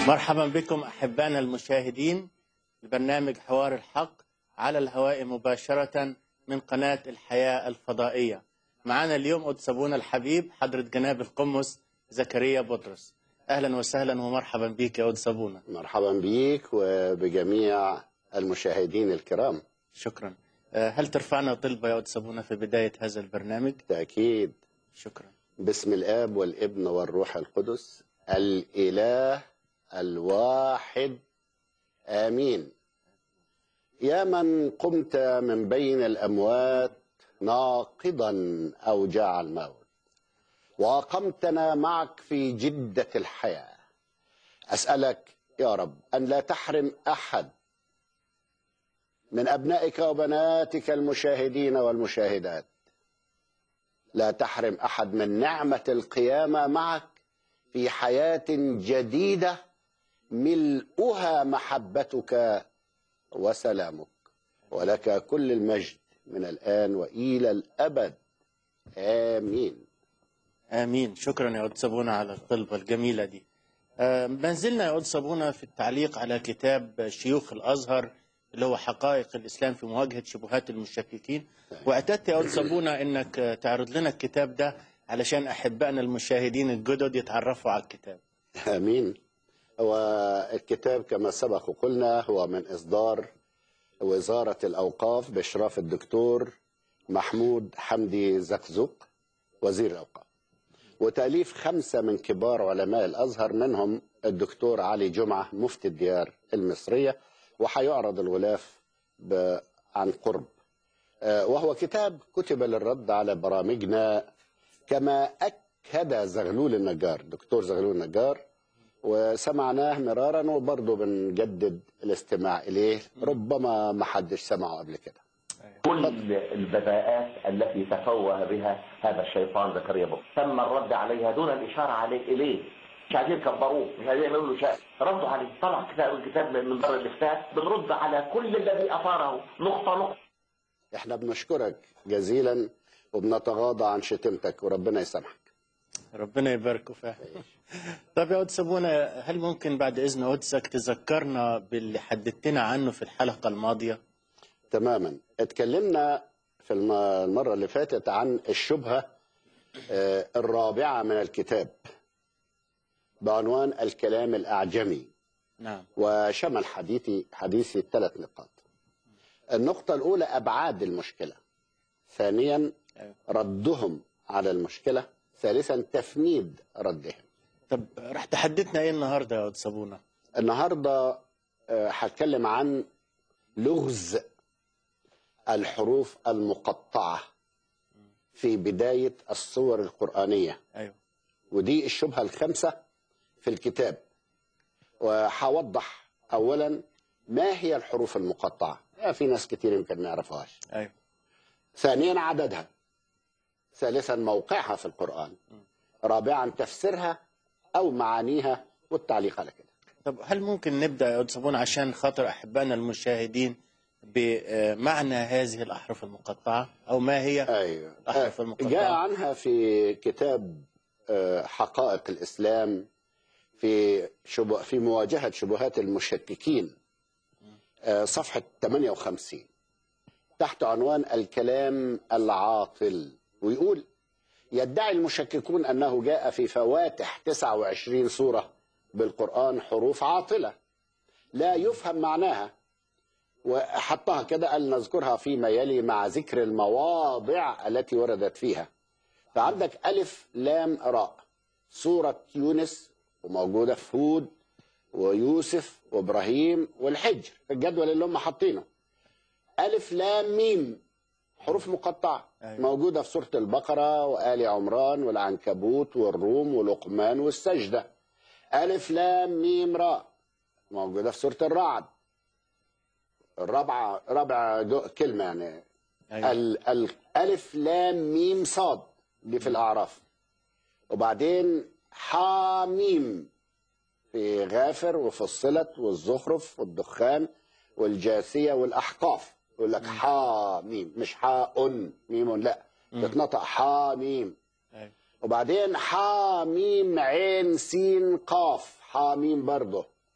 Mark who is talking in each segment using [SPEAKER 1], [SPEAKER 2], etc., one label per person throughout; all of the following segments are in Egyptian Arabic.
[SPEAKER 1] مرحبا بكم احبائنا المشاهدين لبرنامج حوار الحق على الهواء مباشره من قناه الحياه الفضائيه. معنا اليوم قدس ابونا الحبيب حضره جناب القمص زكريا بطرس. اهلا وسهلا ومرحبا بك يا قدس ابونا.
[SPEAKER 2] مرحبا بيك وبجميع المشاهدين الكرام
[SPEAKER 1] شكرا. آه، هل ترفعنا طلبه يا قدس ابونا في بدايه هذا البرنامج؟
[SPEAKER 2] تأكيد
[SPEAKER 1] شكرا.
[SPEAKER 2] باسم الآب والابن والروح القدس الإله الواحد آمين يا من قمت من بين الأموات ناقضا أوجاع الموت وأقمتنا معك في جدة الحياة أسألك يا رب أن لا تحرم أحد من أبنائك وبناتك المشاهدين والمشاهدات لا تحرم احد من نعمه القيامه معك في حياه جديده ملؤها محبتك وسلامك ولك كل المجد من الان والى الابد امين
[SPEAKER 1] امين شكرا يا قدس ابونا على الطلبه الجميله دي آه، ما زلنا يا قدس ابونا في التعليق على كتاب شيوخ الازهر اللي هو حقائق الاسلام في مواجهه شبهات المشككين واعتدت يا قدس ابونا انك آه، تعرض لنا الكتاب ده علشان احبائنا المشاهدين الجدد يتعرفوا على الكتاب
[SPEAKER 2] امين هو الكتاب كما سبق وقلنا هو من اصدار وزاره الاوقاف باشراف الدكتور محمود حمدي زقزوق وزير الاوقاف وتاليف خمسه من كبار علماء الازهر منهم الدكتور علي جمعه مفتي الديار المصريه وحيعرض الغلاف ب- عن قرب آه، وهو كتاب كتب للرد على برامجنا كما اكد زغلول النجار دكتور زغلول النجار وسمعناه مرارا وبرضه بنجدد الاستماع اليه ربما ما حدش سمعه قبل كده
[SPEAKER 3] كل البذاءات التي تفوه بها هذا الشيطان زكريا بطرس تم الرد عليها دون الاشاره عليه اليه مش عايزين يكبروه مش عايزين يعملوا له شيء ردوا عليه طلع كتاب الكتاب من دار الافتاء بنرد على كل الذي اثاره نقطه نقطه
[SPEAKER 2] احنا بنشكرك جزيلا وبنتغاضى عن شتمتك وربنا يسامحك
[SPEAKER 1] ربنا يباركوا فيها طب يا قدس ابونا هل ممكن بعد اذن قدسك تذكرنا باللي حددتنا عنه في الحلقه الماضيه
[SPEAKER 2] تماما اتكلمنا في الم- المرة اللي فاتت عن الشبهة آه، الرابعة من الكتاب بعنوان الكلام الأعجمي
[SPEAKER 1] نعم
[SPEAKER 2] وشمل حديثي حديثي ثلاث نقاط النقطة الأولى أبعاد المشكلة ثانيا
[SPEAKER 1] أيوة.
[SPEAKER 2] ردهم على المشكلة ثالثا تفنيد ردهم
[SPEAKER 1] طب راح تحدثنا ايه النهارده يا قدس ابونا
[SPEAKER 2] النهاردة آه، هتكلم عن لغز الحروف المقطعة في بداية الصور القرآنية
[SPEAKER 1] ايوه
[SPEAKER 2] ودي الشبهة الخامسة في الكتاب وهوضح أولا ما هي الحروف المقطعة آه، في ناس كتير يمكن ما يعرفوهاش
[SPEAKER 1] ايوه
[SPEAKER 2] ثانيا عددها ثالثا موقعها في القرآن رابعا تفسيرها أو معانيها والتعليق على كده
[SPEAKER 1] طب هل ممكن نبدا يا قدس ابونا عشان خاطر احبائنا المشاهدين بمعنى هذه الاحرف المقطعه او ما هي
[SPEAKER 2] ايوه
[SPEAKER 1] الأحرف
[SPEAKER 2] آه،
[SPEAKER 1] المقطعة.
[SPEAKER 2] جاء عنها في كتاب آه، حقائق الاسلام في شبه في مواجهه شبهات المشككين آه، صفحه 58 تحت عنوان الكلام العاطل ويقول يدعي المشككون انه جاء في فواتح 29 سوره بالقران حروف عاطله لا يفهم معناها وحطها كده قال نذكرها فيما يلي مع ذكر المواضع التي وردت فيها فعندك ألف لام راء سورة يونس وموجودة في هود ويوسف وإبراهيم والحجر الجدول اللي هم حاطينه ألف لام ميم حروف مقطعة
[SPEAKER 1] أيوة.
[SPEAKER 2] موجودة في سورة البقرة وآل عمران والعنكبوت والروم ولقمان والسجدة ألف لام ميم راء موجودة في سورة الرعد الرابعة رابع جو- كلمة يعني
[SPEAKER 1] أيوة.
[SPEAKER 2] ال- الألف لام ميم صاد دي في الأعراف وبعدين حاميم في غافر وفصلت والزخرف والدخان والجاثية والأحقاف يقول لك حاميم مش حاء ميم لا تتنطق حاميم
[SPEAKER 1] أيوة.
[SPEAKER 2] وبعدين حاميم عين سين قاف حاميم برضه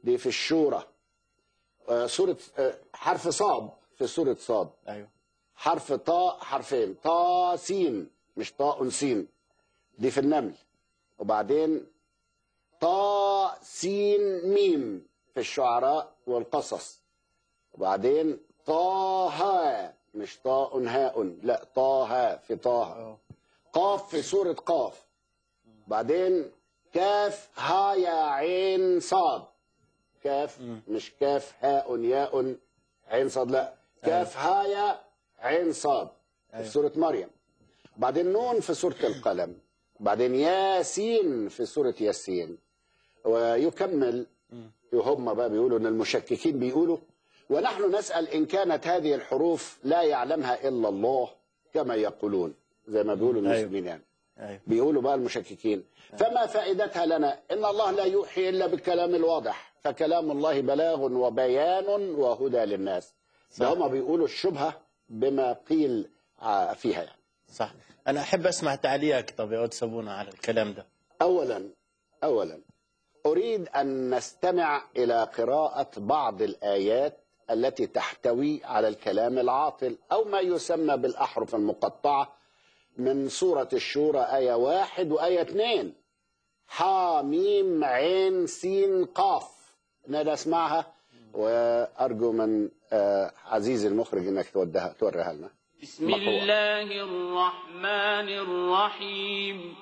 [SPEAKER 2] دي في الشورى آه، سورة آه، حرف صاد في سورة صاد
[SPEAKER 1] ايوه
[SPEAKER 2] حرف طاء حرفين طا سين مش طاء سين دي في النمل وبعدين طا سين ميم في الشعراء والقصص وبعدين طه مش طاء هاء لا طه في طه
[SPEAKER 1] اه
[SPEAKER 2] قاف في سورة قاف بعدين كاف ها يا عين صاد كاف مش كاف هاء ياء عين صاد لا كاف ها يا عين صاد
[SPEAKER 1] أيوة.
[SPEAKER 2] في سورة مريم بعدين نون في سورة القلم بعدين ياسين في سورة ياسين ويكمل هم بقى بيقولوا ان المشككين بيقولوا ونحن نسأل إن كانت هذه الحروف لا يعلمها إلا الله كما يقولون زي ما بيقولوا
[SPEAKER 1] أيوة.
[SPEAKER 2] المسلمين يعني
[SPEAKER 1] ايوه
[SPEAKER 2] بيقولوا بقى المشككين فما فائدتها لنا إن الله لا يوحي إلا بالكلام الواضح فكلام الله بلاغ وبيان وهدى للناس
[SPEAKER 1] صح.
[SPEAKER 2] فهم بيقولوا الشبهة بما قيل ع- فيها يعني.
[SPEAKER 1] صح انا احب اسمع تعليقك طب يا أود سابونا على الكلام ده
[SPEAKER 2] أولا أولا أريد أن نستمع إلى قراءة بعض الآيات التي تحتوي على الكلام العاطل أو ما يسمى بالأحرف المقطعة من سورة الشورى آية واحد وآية اثنين حاميم عين سين قاف نادى اسمعها وأرجو من آه، عزيزي المخرج أنك تودها توريها لنا
[SPEAKER 4] بسم
[SPEAKER 2] مقروءة.
[SPEAKER 4] الله الرحمن الرحيم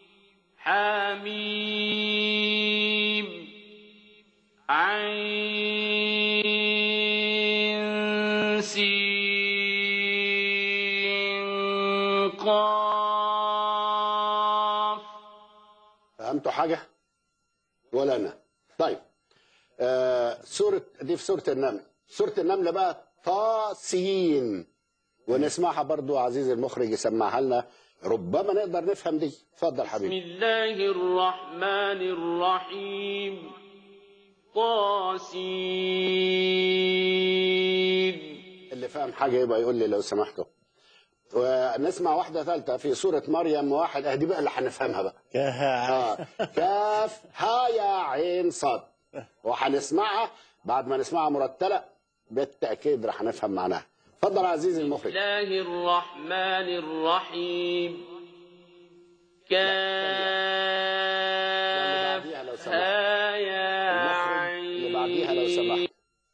[SPEAKER 4] حميم عين سين قاف
[SPEAKER 2] فهمتوا حاجة؟ ولا أنا طيب آه سورة دي في سورة النمل سورة النمل بقى طاسين ونسمعها برضو عزيزي المخرج يسمعها لنا ربما نقدر نفهم دي اتفضل
[SPEAKER 4] بسم
[SPEAKER 2] حبيبي
[SPEAKER 4] الله الرحمن الرحيم طاسين
[SPEAKER 2] اللي فاهم حاجة يبقى يقول لي لو سمحتوا ونسمع واحدة ثالثة في سورة مريم واحد اهدي بقى اللي هنفهمها بقى
[SPEAKER 1] كها
[SPEAKER 2] آه. كاف ها يا عين صاد وهنسمعها بعد ما نسمعها مرتلة بالتأكيد رح نفهم معناها اتفضل يا عزيزي
[SPEAKER 4] بسم
[SPEAKER 2] المخرج
[SPEAKER 4] الله الرحمن الرحيم كاف
[SPEAKER 2] بعديها لو سمحت.
[SPEAKER 4] ها يا
[SPEAKER 2] المخرج اللي بعديها لو سمحت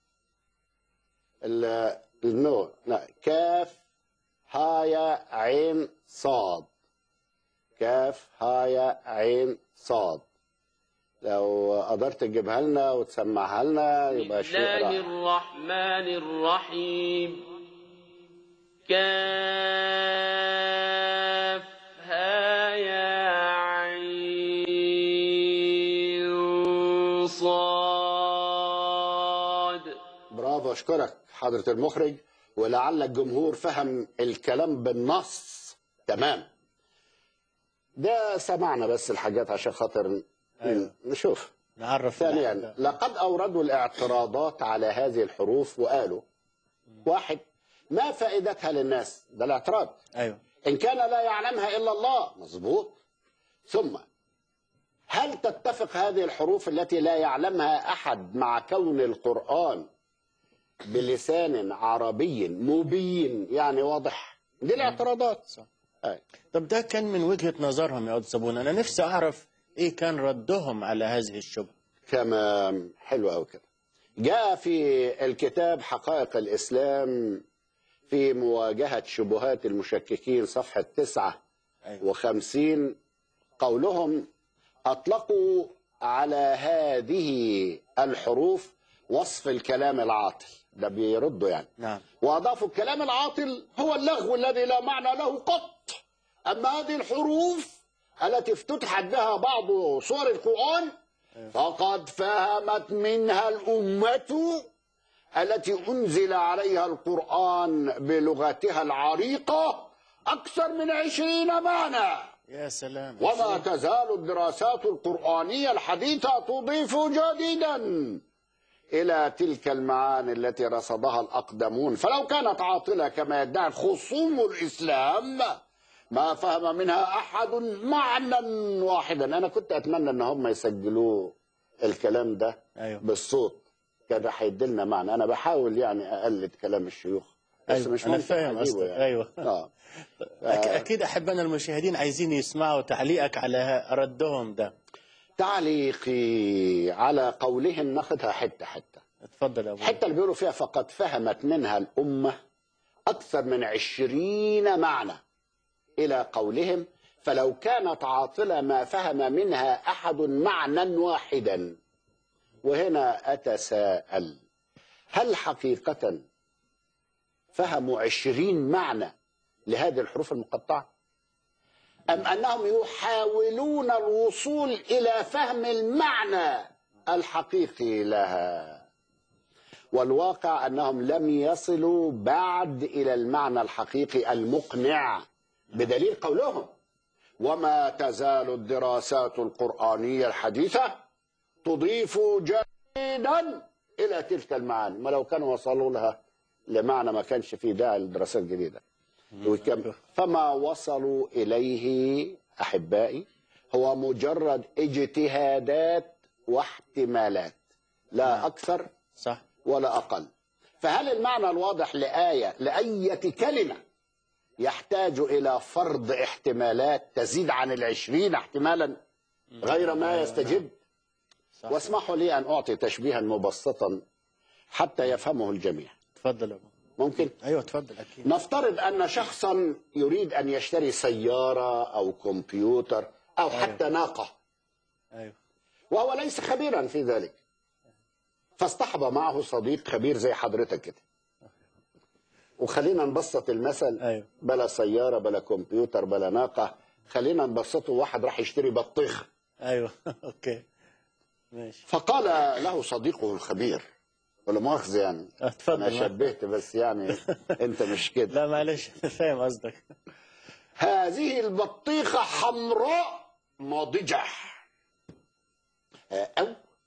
[SPEAKER 2] ال- النو لا كاف هايا عين صاد كاف هايا عين صاد لو قدرت تجيبها لنا وتسمعها لنا
[SPEAKER 4] بسم
[SPEAKER 2] يبقى شيء
[SPEAKER 4] الله
[SPEAKER 2] رائع
[SPEAKER 4] الرحمن الرحيم كاف ها يا عين صاد
[SPEAKER 2] برافو اشكرك حضرة المخرج ولعل الجمهور فهم الكلام بالنص تمام ده سمعنا بس الحاجات عشان خاطر
[SPEAKER 1] أيوة.
[SPEAKER 2] نشوف
[SPEAKER 1] نعرف
[SPEAKER 2] ثانيا
[SPEAKER 1] الأحداث.
[SPEAKER 2] لقد أوردوا الاعتراضات على هذه الحروف وقالوا واحد ما فائدتها للناس ده الاعتراض
[SPEAKER 1] ايوه
[SPEAKER 2] إن كان لا يعلمها إلا الله مظبوط ثم هل تتفق هذه الحروف التي لا يعلمها أحد مع كون القرآن بلسان عربي مبين يعني واضح دي الاعتراضات
[SPEAKER 1] صح.
[SPEAKER 2] أي.
[SPEAKER 1] طب ده كان من وجهة نظرهم يا أود سابونا أنا نفسي أعرف إيه كان ردهم على هذه الشبهة
[SPEAKER 2] تمام حلو قوي كده جاء في الكتاب حقائق الإسلام في مواجهة شبهات المشككين صفحة تسعة
[SPEAKER 1] أيوة.
[SPEAKER 2] وخمسين قولهم أطلقوا على هذه الحروف وصف الكلام العاطل ده بيردوا يعني
[SPEAKER 1] نعم
[SPEAKER 2] وأضافوا الكلام العاطل هو اللغو الذي لا معنى له قط أما هذه الحروف التي افتتحت بها بعض سور القرآن فقد فهمت منها الأمة التي أنزل عليها القرآن بلغتها العريقة أكثر من عشرين معنى
[SPEAKER 1] يا سلام
[SPEAKER 2] وما تزال الدراسات القرآنية الحديثة تضيف جديدا إلى تلك المعاني التي رصدها الأقدمون فلو كانت عاطلة كما يدعي خصوم الإسلام ما فهم منها أحد معنى واحدا أنا كنت أتمنى أن هم يسجلوه الكلام ده
[SPEAKER 1] ايوه
[SPEAKER 2] بالصوت كان هيدي لنا معنى انا بحاول يعني اقلد كلام الشيوخ بس
[SPEAKER 1] أيوة.
[SPEAKER 2] مش
[SPEAKER 1] انا
[SPEAKER 2] ممكن
[SPEAKER 1] فاهم
[SPEAKER 2] أجيبه
[SPEAKER 1] قصدك
[SPEAKER 2] يعني.
[SPEAKER 1] ايوه
[SPEAKER 2] اه
[SPEAKER 1] أك- اكيد احبائنا المشاهدين عايزين يسمعوا تعليقك على ردهم ده
[SPEAKER 2] تعليقي على قولهم ناخدها حته حته
[SPEAKER 1] اتفضل يا ابو
[SPEAKER 2] الحته اللي بيقولوا فيها فقد فهمت منها الامه اكثر من عشرين معنى الى قولهم فلو كانت عاطله ما فهم منها احد معنى واحدا وهنا اتساءل هل حقيقه فهموا عشرين معنى لهذه الحروف المقطعه أم أنهم يحاولون الوصول إلى فهم المعنى الحقيقي لها والواقع أنهم لم يصلوا بعد إلى المعنى الحقيقي المقنع بدليل قولهم وما تزال الدراسات القرآنية الحديثة تضيف جديدا إلى تلك المعاني ما لو كانوا وصلوا لها لمعنى ما كانش فيه داعي لدراسات جديدة وكم فما وصلوا إليه أحبائي هو مجرد اجتهادات واحتمالات لا أكثر
[SPEAKER 1] صح
[SPEAKER 2] ولا أقل فهل المعنى الواضح لآية لأية كلمة يحتاج إلى فرض احتمالات تزيد عن العشرين احتمالا غير ما يستجد
[SPEAKER 1] صح
[SPEAKER 2] واسمحوا لي أن أعطي تشبيها مبسطا حتى يفهمه الجميع
[SPEAKER 1] اتفضل يا ابو
[SPEAKER 2] ممكن
[SPEAKER 1] ايوه اتفضل اكيد
[SPEAKER 2] نفترض أن شخصا يريد أن يشتري سيارة أو كمبيوتر أو حتى ناقة
[SPEAKER 1] ايوه
[SPEAKER 2] وهو ليس خبيرا في ذلك فاصطحب معه صديق خبير زي حضرتك كده وخلينا نبسط المثل
[SPEAKER 1] أيوة.
[SPEAKER 2] بلا سيارة بلا كمبيوتر بلا ناقة خلينا نبسطه واحد راح يشتري بطيخ
[SPEAKER 1] ايوه اوكي ماشي
[SPEAKER 2] فقال له صديقه الخبير ولا مؤاخذة يعني
[SPEAKER 1] اتفضل
[SPEAKER 2] أنا شبهت بس يعني أنت مش كده
[SPEAKER 1] لا معلش فاهم قصدك
[SPEAKER 2] هذه البطيخة حمراء ناضجة أو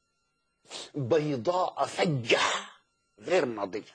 [SPEAKER 2] بيضاء فجة غير ناضجة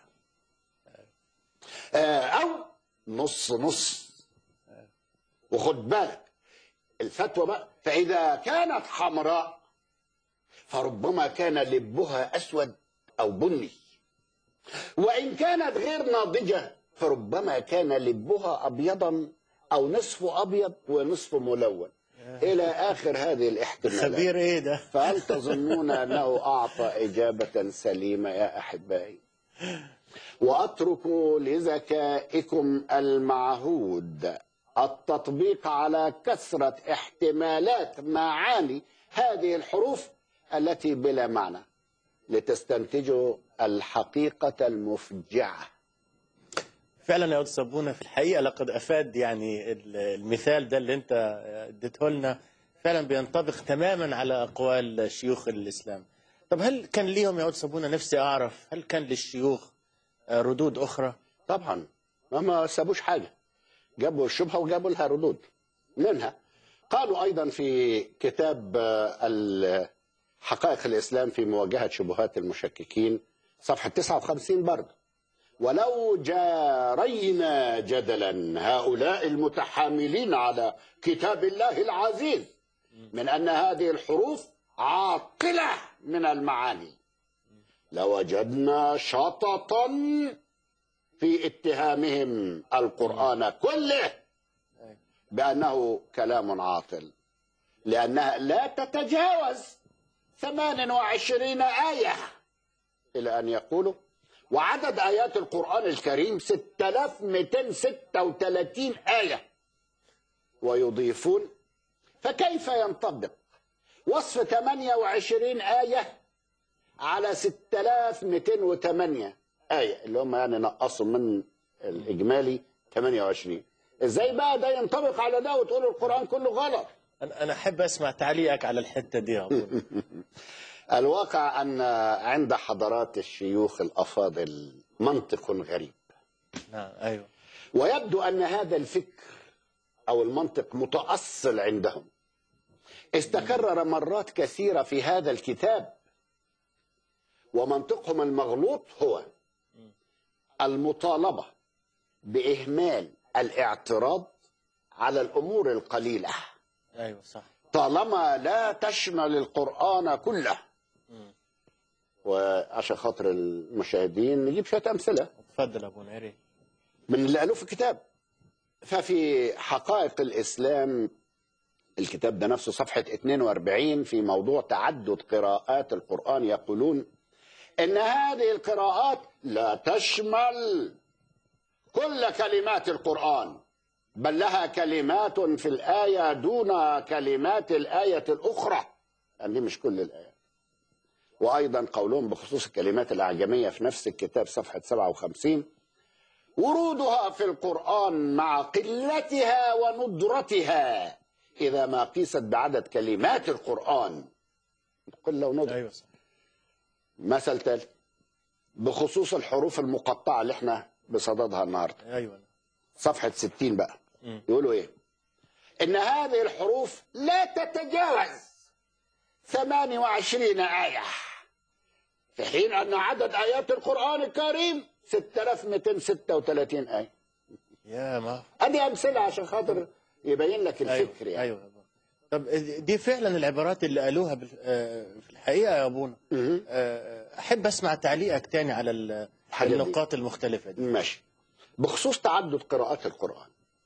[SPEAKER 2] أو نص نص وخد بالك الفتوى بقى فإذا كانت حمراء فربما كان لبها أسود أو بني وإن كانت غير ناضجة فربما كان لبها أبيضا أو نصف أبيض ونصف ملون إلى آخر هذه الاحتمالات
[SPEAKER 1] خبير ايه ده
[SPEAKER 2] فهل تظنون أنه أعطى إجابة سليمة يا أحبائي وأترك لذكائكم المعهود التطبيق على كثرة احتمالات معاني هذه الحروف التي بلا معنى لتستنتجوا الحقيقة المفجعة
[SPEAKER 1] فعلا يا استاذ صبونه في الحقيقه لقد افاد يعني ال- المثال ده اللي انت اديته لنا فعلا بينطبق تماما على اقوال شيوخ الاسلام طب هل كان ليهم يا استاذ صبونه نفسي اعرف هل كان للشيوخ آه، ردود اخرى
[SPEAKER 2] طبعا ما ما سابوش حاجة جابوا الشبهة وجابوا لها ردود منها قالوا أيضا في كتاب آه، ال- حقائق الإسلام في مواجهة شبهات المشككين صفحة 59 برضه ولو جارينا جدلا هؤلاء المتحاملين على كتاب الله العزيز من أن هذه الحروف عاقلة من المعاني لوجدنا شططا في اتهامهم القرآن كله بأنه كلام عاطل لأنها لا تتجاوز 28 آية إلى أن يقولوا وعدد آيات القرآن الكريم 6236 آية ويضيفون فكيف ينطبق وصف 28 آية على 6208 آية اللي هم يعني نقصوا من الإجمالي 28 إزاي بقى ده ينطبق على ده وتقول القرآن كله غلط
[SPEAKER 1] انا أنا احب اسمع تعليقك على الحته دي يا أبو.
[SPEAKER 2] الواقع أن عند حضرات الشيوخ الأفاضل منطق غريب
[SPEAKER 1] نعم ايوه
[SPEAKER 2] ويبدو أن هذا الفكر أو المنطق متأصل عندهم استكرر مرات كثيرة في هذا الكتاب ومنطقهم المغلوط هو المطالبة بإهمال الاعتراض على الأمور القليلة
[SPEAKER 1] ايوه صح
[SPEAKER 2] طالما لا تشمل القرآن كله وعشان خاطر المشاهدين نجيب شويه امثله
[SPEAKER 1] اتفضل ابونا يا ريت
[SPEAKER 2] من اللي قالوه في الكتاب ففي حقائق الإسلام الكتاب ده نفسه صفحة 42 في موضوع تعدد قراءات القرآن يقولون إن هذه القراءات لا تشمل كل كلمات القرآن بل لها كلمات في الآية دون كلمات الآية الأخرى يعني دي مش كل الآية وأيضا قولهم بخصوص الكلمات الأعجمية في نفس الكتاب صفحة 57 ورودها في القرآن مع قلتها وندرتها إذا ما قيست بعدد كلمات القرآن قلة وندرة
[SPEAKER 1] ايوه صح
[SPEAKER 2] مثل تالي بخصوص الحروف المقطعة اللي احنا بصددها النهاردة
[SPEAKER 1] ايوه
[SPEAKER 2] صفحة 60 بقى
[SPEAKER 1] مم.
[SPEAKER 2] يقولوا ايه ان هذه الحروف لا تتجاوز 28 آية في حين ان عدد آيات القرآن الكريم 6236 آية
[SPEAKER 1] يا ما
[SPEAKER 2] ادي امثله عشان خاطر يبين لك الفكر
[SPEAKER 1] ايوه
[SPEAKER 2] يعني
[SPEAKER 1] ايوه طب دي فعلا العبارات اللي قالوها بال- آه، في الحقيقه يا ابونا
[SPEAKER 2] مهم.
[SPEAKER 1] آه، احب اسمع تعليقك تاني على ال-
[SPEAKER 2] الحاجة دي.
[SPEAKER 1] النقاط المختلفه دي
[SPEAKER 2] ماشي بخصوص تعدد قراءات القرآن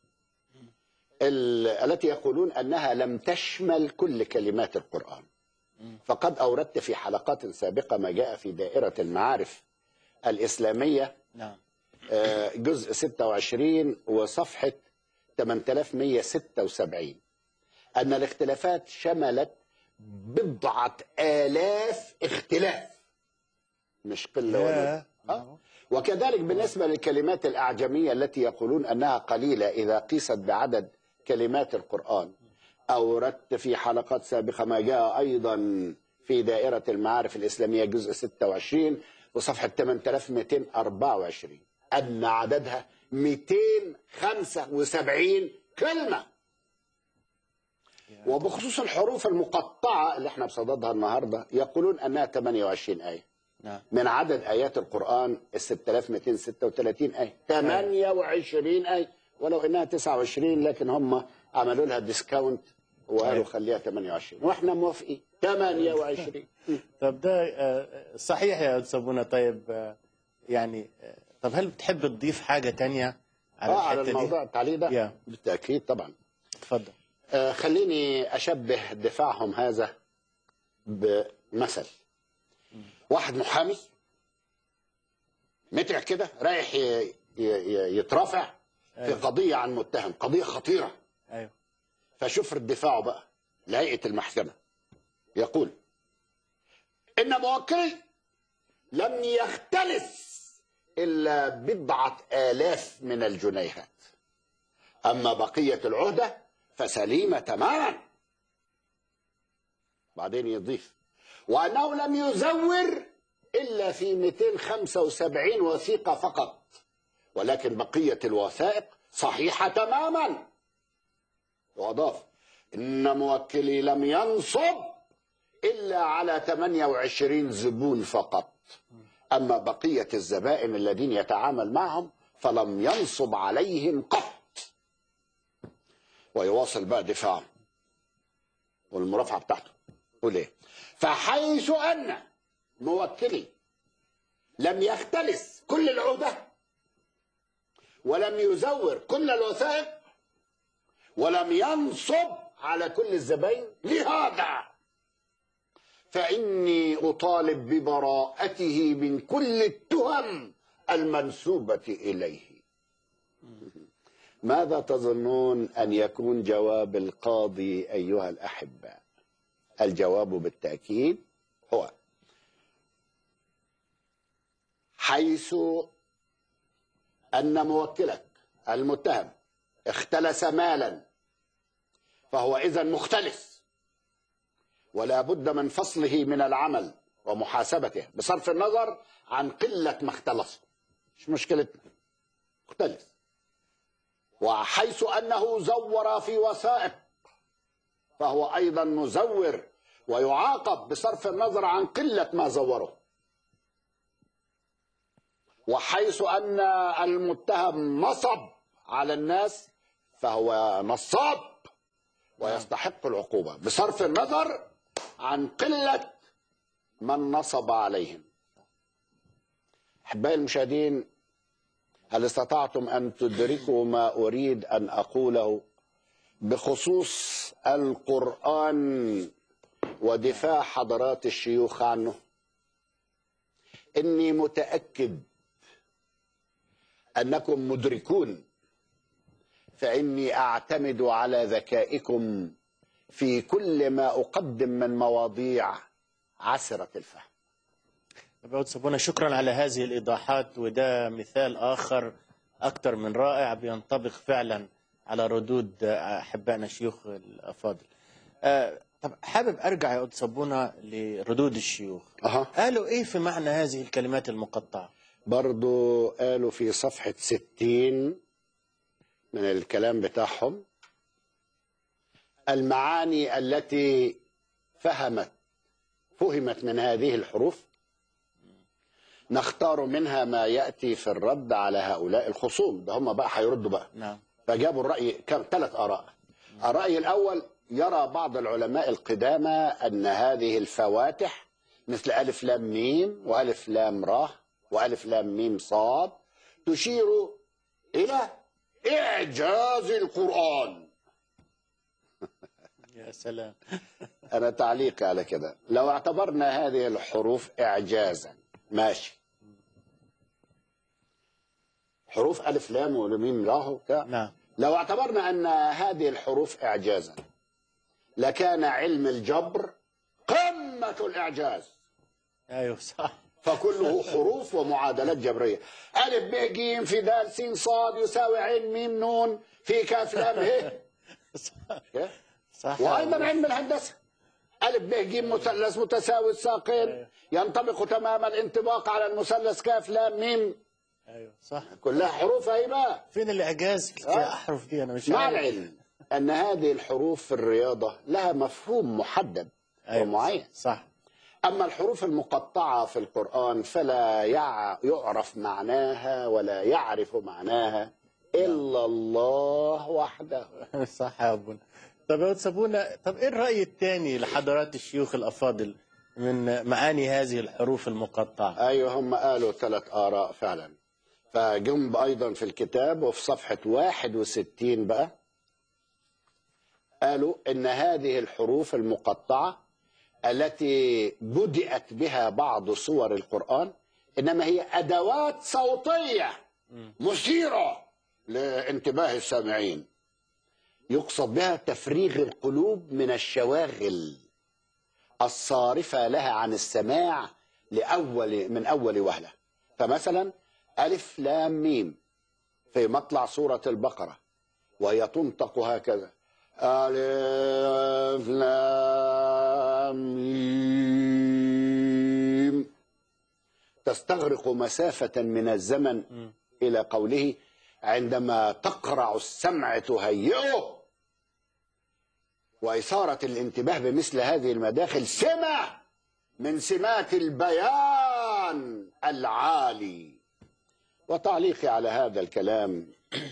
[SPEAKER 2] ال- التي يقولون أنها لم تشمل كل كلمات القرآن فقد أوردت في حلقات سابقة ما جاء في دائرة المعارف الإسلامية
[SPEAKER 1] نعم
[SPEAKER 2] آه، جزء 26 وصفحة 8176 أن الاختلافات شملت بضعة آلاف اختلاف مش قلة ولا
[SPEAKER 1] يا
[SPEAKER 2] آه. وكذلك بالنسبة للكلمات الأعجمية التي يقولون أنها قليلة إذا قيست بعدد كلمات القرآن أوردت في حلقات سابقة ما جاء أيضا في دائرة المعارف الإسلامية جزء 26 وصفحة 8224 أن عددها 275 كلمة وبخصوص الحروف المقطعة اللي احنا بصددها النهاردة يقولون أنها 28 آية
[SPEAKER 1] نعم
[SPEAKER 2] من عدد آيات القرآن ال 6236 آية 28 آية ولو إنها 29 لكن هم عملوا لها ديسكاونت وقالوا
[SPEAKER 1] أيوة.
[SPEAKER 2] خليها 28 واحنا موافقين 28
[SPEAKER 1] طب ده آه، صحيح يا استاذ ابونا طيب آه، يعني آه، طب هل بتحب تضيف حاجه تانية على
[SPEAKER 2] اه على
[SPEAKER 1] الحته
[SPEAKER 2] الموضوع
[SPEAKER 1] دي؟
[SPEAKER 2] التعليق ده
[SPEAKER 1] يا.
[SPEAKER 2] بالتأكيد طبعا
[SPEAKER 1] اتفضل
[SPEAKER 2] آه خليني أشبه دفاعهم هذا بمثل واحد محامي متع كده رايح ي- ي- ي- يترافع في
[SPEAKER 1] أيوة.
[SPEAKER 2] قضية عن متهم قضية خطيرة
[SPEAKER 1] ايوه
[SPEAKER 2] فشوف رد دفاعه بقى لهيئة المحكمة يقول إن موكلي لم يختلس إلا بضعة آلاف من الجنيهات أما بقية العهدة فسليمة تماما بعدين يضيف وأنه لم يزور إلا في 275 وثيقة فقط ولكن بقية الوثائق صحيحة تماما وأضاف إن موكلي لم ينصب إلا على 28 زبون فقط أما بقية الزبائن الذين يتعامل معهم فلم ينصب عليهم قط ويواصل بقى دفاعه والمرافعة بتاعته يقول إيه فحيث أن موكلي لم يختلس كل العهدة ولم يزور كل الوثائق ولم ينصب على كل الزبائن لهذا فإني أطالب ببراءته من كل التهم المنسوبة إليه ماذا تظنون أن يكون جواب القاضي أيها الأحباء الجواب بالتأكيد هو حيث أن موكلك المتهم اختلس مالا فهو إذا مختلس ولا بد من فصله من العمل ومحاسبته بصرف النظر عن قلة ما اختلصه مش مشكلتنا مختلس وحيث أنه زور في وثائق فهو أيضا مزور ويعاقب بصرف النظر عن قلة ما زوره وحيث أن المتهم نصب على الناس فهو نصاب ويستحق العقوبة بصرف النظر عن قلة من نصب عليهم أحبائي المشاهدين هل استطعتم أن تدركوا ما أريد أن أقوله بخصوص القرآن ودفاع حضرات الشيوخ عنه إني متأكد أنكم مدركون فإني أعتمد على ذكائكم في كل ما أقدم من مواضيع عسرة الفهم
[SPEAKER 1] بعود سبونا شكرا على هذه الإيضاحات وده مثال آخر أكثر من رائع بينطبق فعلا على ردود أحبائنا الشيوخ الأفاضل آه، طب حابب أرجع يا أود سبونا لردود الشيوخ
[SPEAKER 2] أها.
[SPEAKER 1] قالوا إيه في معنى هذه الكلمات المقطعة
[SPEAKER 2] برضو قالوا في صفحة ستين من الكلام بتاعهم المعاني التي فهمت فهمت من هذه الحروف نختار منها ما يأتي في الرد على هؤلاء الخصوم ده هم بقى هيردوا بقى
[SPEAKER 1] نعم
[SPEAKER 2] فجابوا الرأي كم ثلاث آراء الرأي الأول يرى بعض العلماء القدامى أن هذه الفواتح مثل ألف لام ميم وألف لام را وألف لام ميم صاد تشير إلى إعجاز القرآن
[SPEAKER 1] يا سلام
[SPEAKER 2] أنا تعليقي على كده لو اعتبرنا هذه الحروف إعجازا ماشي حروف ألف لام وميم را وبتاع
[SPEAKER 1] نعم
[SPEAKER 2] لو اعتبرنا أن هذه الحروف إعجازا لكان علم الجبر قمة الإعجاز
[SPEAKER 1] أيوه صح
[SPEAKER 2] فكله حروف ومعادلات جبرية ألف ب ج في د س صاد يساوي عين ميم نون في كاف لام ه
[SPEAKER 1] صح,
[SPEAKER 2] إيه؟
[SPEAKER 1] صح
[SPEAKER 2] وأيضا علم الهندسة ألف ب ج مثلث متساوي الساقين ينطبق تمام الانطباق على المثلث كاف لام ميم
[SPEAKER 1] أيوه صح
[SPEAKER 2] كلها حروف أهي بقى
[SPEAKER 1] فين الإعجاز في
[SPEAKER 2] آه.
[SPEAKER 1] الأحرف دي أنا مش
[SPEAKER 2] مع
[SPEAKER 1] عارف
[SPEAKER 2] العلم أن هذه الحروف في الرياضة لها مفهوم محدد ومعين
[SPEAKER 1] صح
[SPEAKER 2] أما الحروف المقطعة في القرآن فلا يع- يعرف معناها ولا يعرف معناها إلا الله وحده
[SPEAKER 1] صح يا ابونا طب يا أود سابونا طب ايه الرأي الثاني لحضرات الشيوخ الأفاضل من معاني هذه الحروف المقطعة
[SPEAKER 2] أيوة هم قالوا ثلاث آراء فعلا فجنب أيضا في الكتاب وفي صفحة 61 بقى قالوا إن هذه الحروف المقطعة التي بدأت بها بعض صور القرآن إنما هي أدوات صوتية مثيرة لانتباه السامعين يقصد بها تفريغ القلوب من الشواغل الصارفة لها عن السماع لأول من أول وهلة فمثلا ألف لام ميم في مطلع سورة البقرة وهي تنطق هكذا ألف لام ميم تستغرق مسافة من الزمن إلى قوله عندما تقرع السمع تهيئه وإثارة الانتباه بمثل هذه المداخل سمة من سمات البيان العالي وتعليقي على هذا الكلام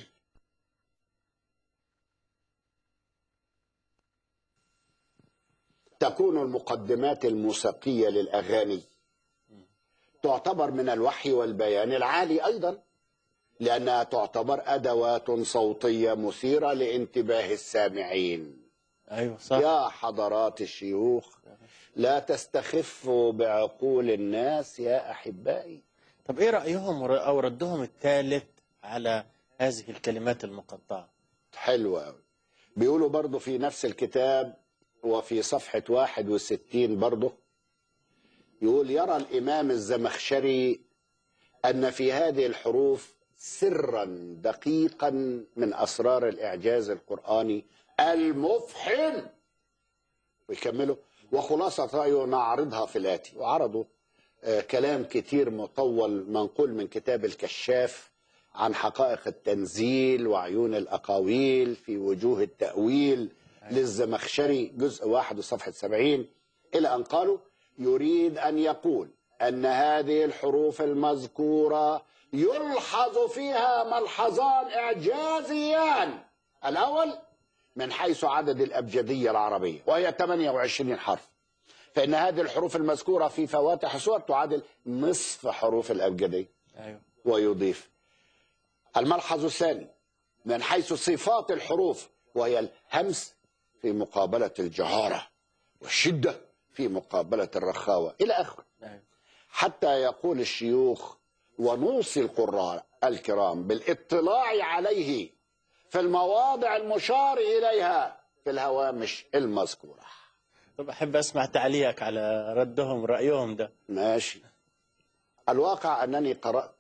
[SPEAKER 2] تكون المقدمات الموسيقية للأغاني تعتبر من الوحي والبيان العالي أيضا لأنها تعتبر أدوات صوتية مثيرة لانتباه السامعين
[SPEAKER 1] ايوه صح
[SPEAKER 2] يا حضرات الشيوخ لا تستخفوا بعقول الناس يا أحبائي
[SPEAKER 1] طب ايه رأيهم ور- او ردهم الثالث على هذه الكلمات المقطعة
[SPEAKER 2] حلوة أوي بيقولوا برضو في نفس الكتاب وفي صفحة 61 برضو يقول يرى الإمام الزمخشري أن في هذه الحروف سرا دقيقا من أسرار الإعجاز القرآني المفحم ويكملوا وخلاصة رأيه نعرضها في الآتي وعرضوا آه، كلام كتير مطول منقول من كتاب الكشاف عن حقائق التنزيل وعيون الأقاويل في وجوه التأويل للزمخشري جزء واحد وصفحة سبعين إلى أن قالوا يريد أن يقول أن هذه الحروف المذكورة يلحظ فيها ملحظان إعجازيان الأول من حيث عدد الأبجدية العربية وهي 28 حرف فإن هذه الحروف المذكورة في فواتح السور تعادل نصف حروف الأبجدية
[SPEAKER 1] ايوه
[SPEAKER 2] ويضيف الملحظ الثاني من حيث صفات الحروف وهي الهمس في مقابلة الجهارة والشدة في مقابلة الرخاوة إلى آخره
[SPEAKER 1] ايوه
[SPEAKER 2] حتى يقول الشيوخ ونوصي القراء الكرام بالاطلاع عليه في المواضع المشار إليها في الهوامش المذكورة
[SPEAKER 1] طب احب اسمع تعليقك على ردهم رايهم ده
[SPEAKER 2] ماشي الواقع أنني قرأت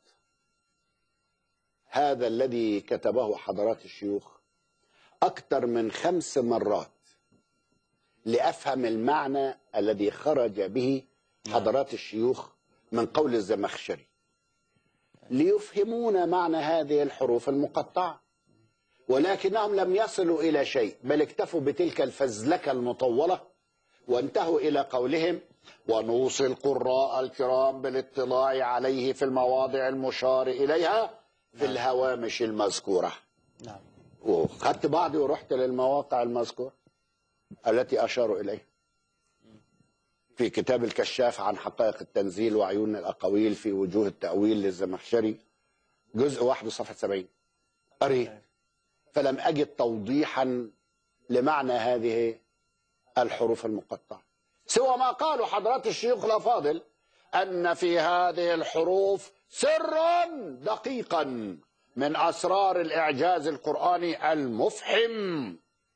[SPEAKER 2] هذا الذي كتبه حضرات الشيوخ أكثر من خمس مرات لأفهم المعنى الذي خرج به حضرات الشيوخ من قول الزمخشري ليفهمون معنى هذه الحروف المقطعة ولكنهم لم يصلوا إلى شيء بل اكتفوا بتلك الفزلكة المطولة وانتهوا إلى قولهم ونوصي القراء الكرام بالاطلاع عليه في المواضع المشار إليها في الهوامش المذكورة
[SPEAKER 1] نعم
[SPEAKER 2] وخدت بعضي ورحت للمواقع المذكورة التي أشاروا إليها في كتاب الكشاف عن حقائق التنزيل وعيون الأقاويل في وجوه التأويل للزمخشري جزء واحد صفحة 70 قريت فلم أجد توضيحا لمعنى هذه الحروف المقطعة سوى ما قالوا حضرات الشيوخ الأفاضل أن في هذه الحروف سرا دقيقا من أسرار الإعجاز القرآني المفحم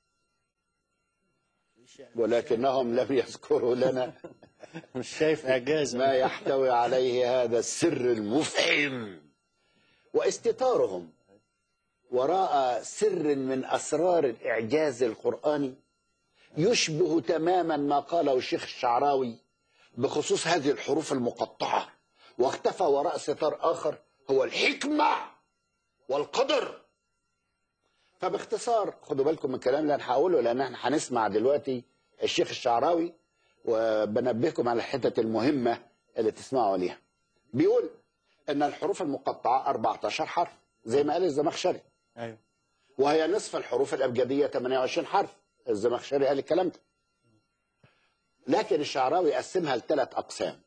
[SPEAKER 2] ولكنهم لم يذكروا لنا
[SPEAKER 1] مش شايف اعجاز
[SPEAKER 2] ما يحتوي عليه هذا السر المفحم واستتارهم وراء سر من اسرار الاعجاز القراني يشبه تماما ما قاله الشيخ الشعراوي بخصوص هذه الحروف المقطعه واختفى وراء ستار اخر هو الحكمه والقدر فباختصار خدوا بالكم من الكلام اللي انا هقوله لان احنا هنسمع دلوقتي الشيخ الشعراوي وبنبهكم على الحتت المهمه اللي تسمعوا عليها. بيقول ان الحروف المقطعه 14 حرف زي ما قال الزمخشري
[SPEAKER 1] ايوه
[SPEAKER 2] وهي نصف الحروف الابجديه 28 حرف الزمخشري قال الكلام ده. لكن الشعراوي قسمها لثلاث اقسام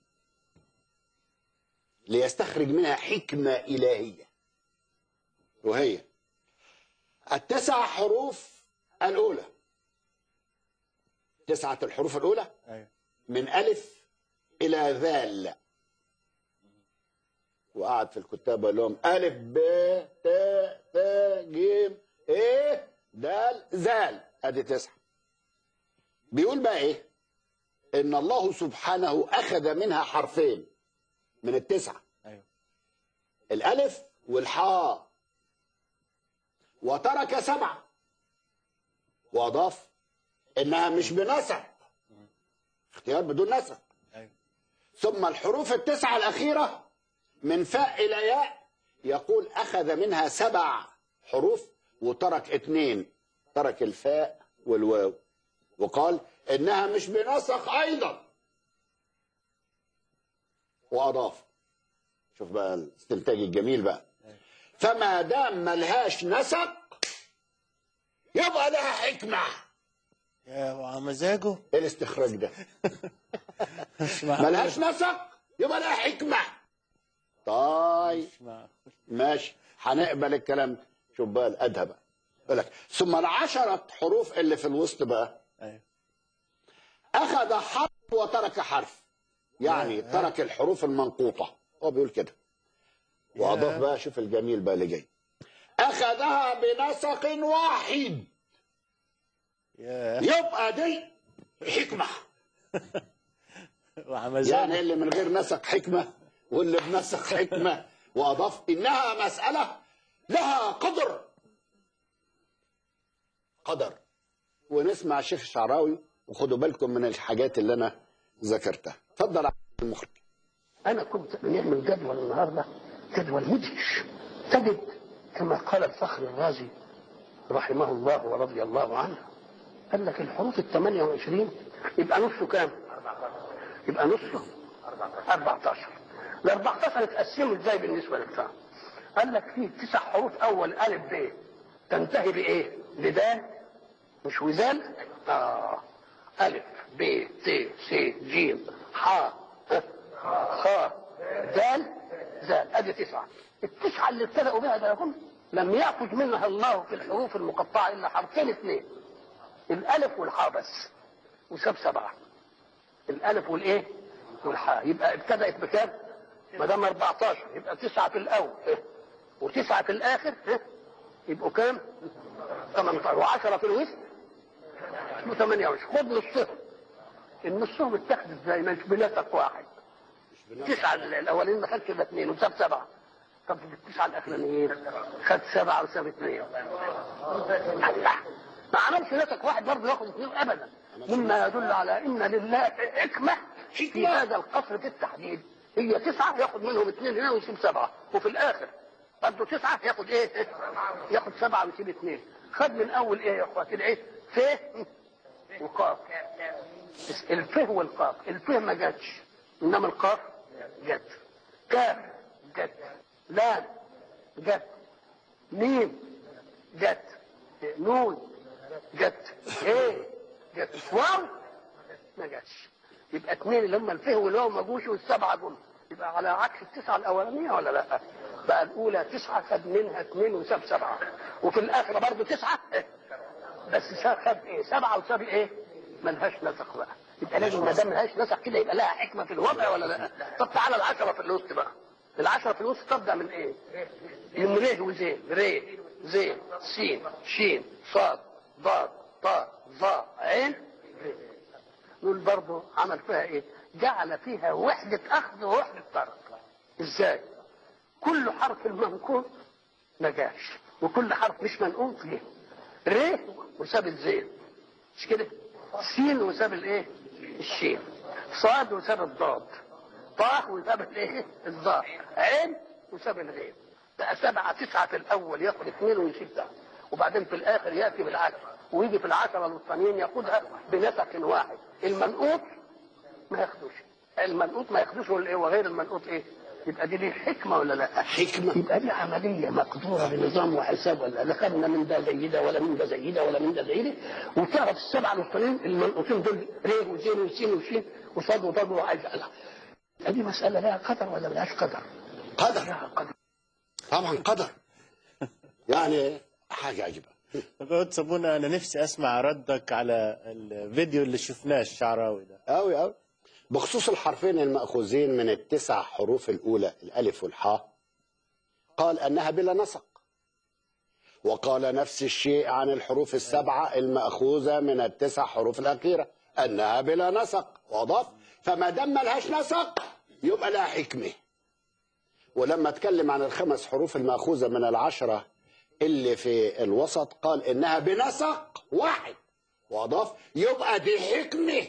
[SPEAKER 2] ليستخرج منها حكمه الهيه وهي التسع حروف الأولى تسعة الحروف الأولى
[SPEAKER 1] ايوه
[SPEAKER 2] من ألف إلى ذال وقعد في الكتاب قال لهم ألف ب ت ت ج إيه دال زال أدي تسعة بيقول بقى إيه إن الله سبحانه أخذ منها حرفين من التسعة
[SPEAKER 1] ايوه
[SPEAKER 2] الألف والحاء وترك سبعة وأضاف إنها مش بنسق اختيار بدون نسق
[SPEAKER 1] ايوه
[SPEAKER 2] ثم الحروف التسعة الأخيرة من فاء إلى ياء يقول أخذ منها سبع حروف وترك اثنين ترك الفاء والواو وقال إنها مش بنسق أيضا وأضاف شوف بقى الاستنتاج الجميل بقى فما دام ملهاش نسق يبقى لها حكمة
[SPEAKER 1] يا وعلى مزاجه
[SPEAKER 2] ايه الاستخراج ده
[SPEAKER 1] مش معقول
[SPEAKER 2] ملهاش نسق يبقى لها حكمة طيب
[SPEAKER 1] مش معقول
[SPEAKER 2] ماشي هنقبل الكلام ده. شوف بقى الأدهى بقى يقول لك ثم العشرة حروف اللي في الوسط بقى
[SPEAKER 1] ايوه
[SPEAKER 2] أخذ حرف وترك حرف يعني ترك الحروف المنقوطة هو بيقول كده وأضاف بقى شوف الجميل بقى اللي جاي أخذها بنسق واحد
[SPEAKER 1] يا
[SPEAKER 2] يبقى دي حكمة
[SPEAKER 1] وعلى مزاجه
[SPEAKER 2] يعني اللي من غير نسق حكمة واللي بنسق حكمة وأضاف إنها مسألة لها قدر قدر ونسمع الشيخ الشعراوي وخدوا بالكم من الحاجات اللي أنا ذكرتها اتفضل يا المخرج
[SPEAKER 5] أنا كنت بنعمل جدول النهاردة جدول مدهش تجد كما قال الفخر الرازي رحمه الله ورضي الله عنه قال لك الحروف ال 28 يبقى نصه كام؟ يبقى نصه 14 ال 14 اتقسموا ازاي بالنسبه للفهم؟ قال لك فيه تسع حروف اول الف ب تنتهي بايه؟ بدال مش وزال؟ اه ألف ب ت س ج ح خ دال زال ادي تسعه التسعه اللي ابتدأوا بها ده يقول لم يأخذ منها الله في الحروف المقطعه الا حرفين اثنين الالف والحاء بس وساب سبعه الالف والايه والحاء يبقى ابتدأت بكام ما دام 14 يبقى تسعه في الاول إيه؟ وتسعه في الاخر إيه؟ يبقوا كام 18 و10 في الوسط اسمه 28 خد نصهم النصهم اتخذ ازاي مش بنسق واحد تسعة الأولين ما خدش إلا اثنين وساب سبعة طب التسعة الأخرانيين خد سبعة وساب اثنين الله ما عملش نسق واحد برضه ياخد اثنين أبدا مما يدل على إن لله حكمة في هذا القصر في التحديد هي تسعة ياخد منهم اثنين هنا ويسيب سبعة وفي الآخر برضه تسعة ياخد إيه؟ ياخد سبعة ويسيب اثنين خد من أول إيه يا إخواتي العيد ف وقاف الفه والقاف الفه ما جاتش انما القاف جت كاف جت لام جت ميم جت نون جت ايه جت واو ما جاتش يبقى اثنين اللي هم الفه والواو ما جوش والسبعه جم يبقى على عكس التسعه الاولانيه ولا لا؟ بقى الاولى تسعه خد منها اثنين وساب سبعه وفي الاخره برضه تسعه بس خد ايه؟ سبعه وساب ايه؟ ملهاش نسق بقى يبقى لازم ما دام ملهاش نسق كده يبقى لها حكمه في الوضع ولا لا؟ طب تعالى العشره في الوسط بقى العشره في الوسط تبدا من ايه؟ من ريه وزين ريه زين سين شين صاد ضاد طاء ظا عين ري. نقول برضه عمل فيها ايه؟ جعل فيها وحده اخذ ووحده ترك ازاي؟ كل حرف منقول ما جاش وكل حرف مش منقول فيه ر وساب الزين مش كده؟ سين وساب الايه؟ الشين صاد وساب الضاد طاء وساب الايه؟ الضاد عين وساب الغين بقى سبعة تسعة في الأول ياخد اثنين ويشيل تحت وبعدين في الآخر يأتي بالعشرة ويجي في العشرة الوسطانيين ياخدها بنسق واحد المنقوط ما ياخدوش المنقوط ما ياخدوش ولا ايه وغير المنقوط ايه؟ يبقى دي ليه حكمة ولا لا؟
[SPEAKER 2] حكمة.
[SPEAKER 5] يبقى دي عملية مقدورة بنظام وحساب ولا لا خدنا من ده زي ده ولا من ده زي ده ولا من ده زي ده وتعرف السبعة الوسطانيين المنقوطين دول ريه وزين وسين وشين وصاد وضاد وعايز دي مسألة لها قدر ولا ملهاش قدر؟
[SPEAKER 2] قدر
[SPEAKER 5] لها قدر
[SPEAKER 2] طبعا قدر يعني حاجة عجيبة
[SPEAKER 1] طب يا أستاذ صابونة أنا نفسي أسمع ردك على الفيديو اللي شفناه الشعراوي ده
[SPEAKER 2] أوي أوي بخصوص الحرفين المأخوذين من التسع حروف الأولى الألف والحاء قال أنها بلا نسق وقال نفس الشيء عن الحروف السبعة المأخوذة من التسع حروف الأخيرة أنها بلا نسق وأضاف فما دام ملهاش نسق يبقى لها حكمة ولما اتكلم عن الخمس حروف المأخوذة من العشرة اللي في الوسط قال إنها بنسق واحد وأضاف يبقى دي حكمة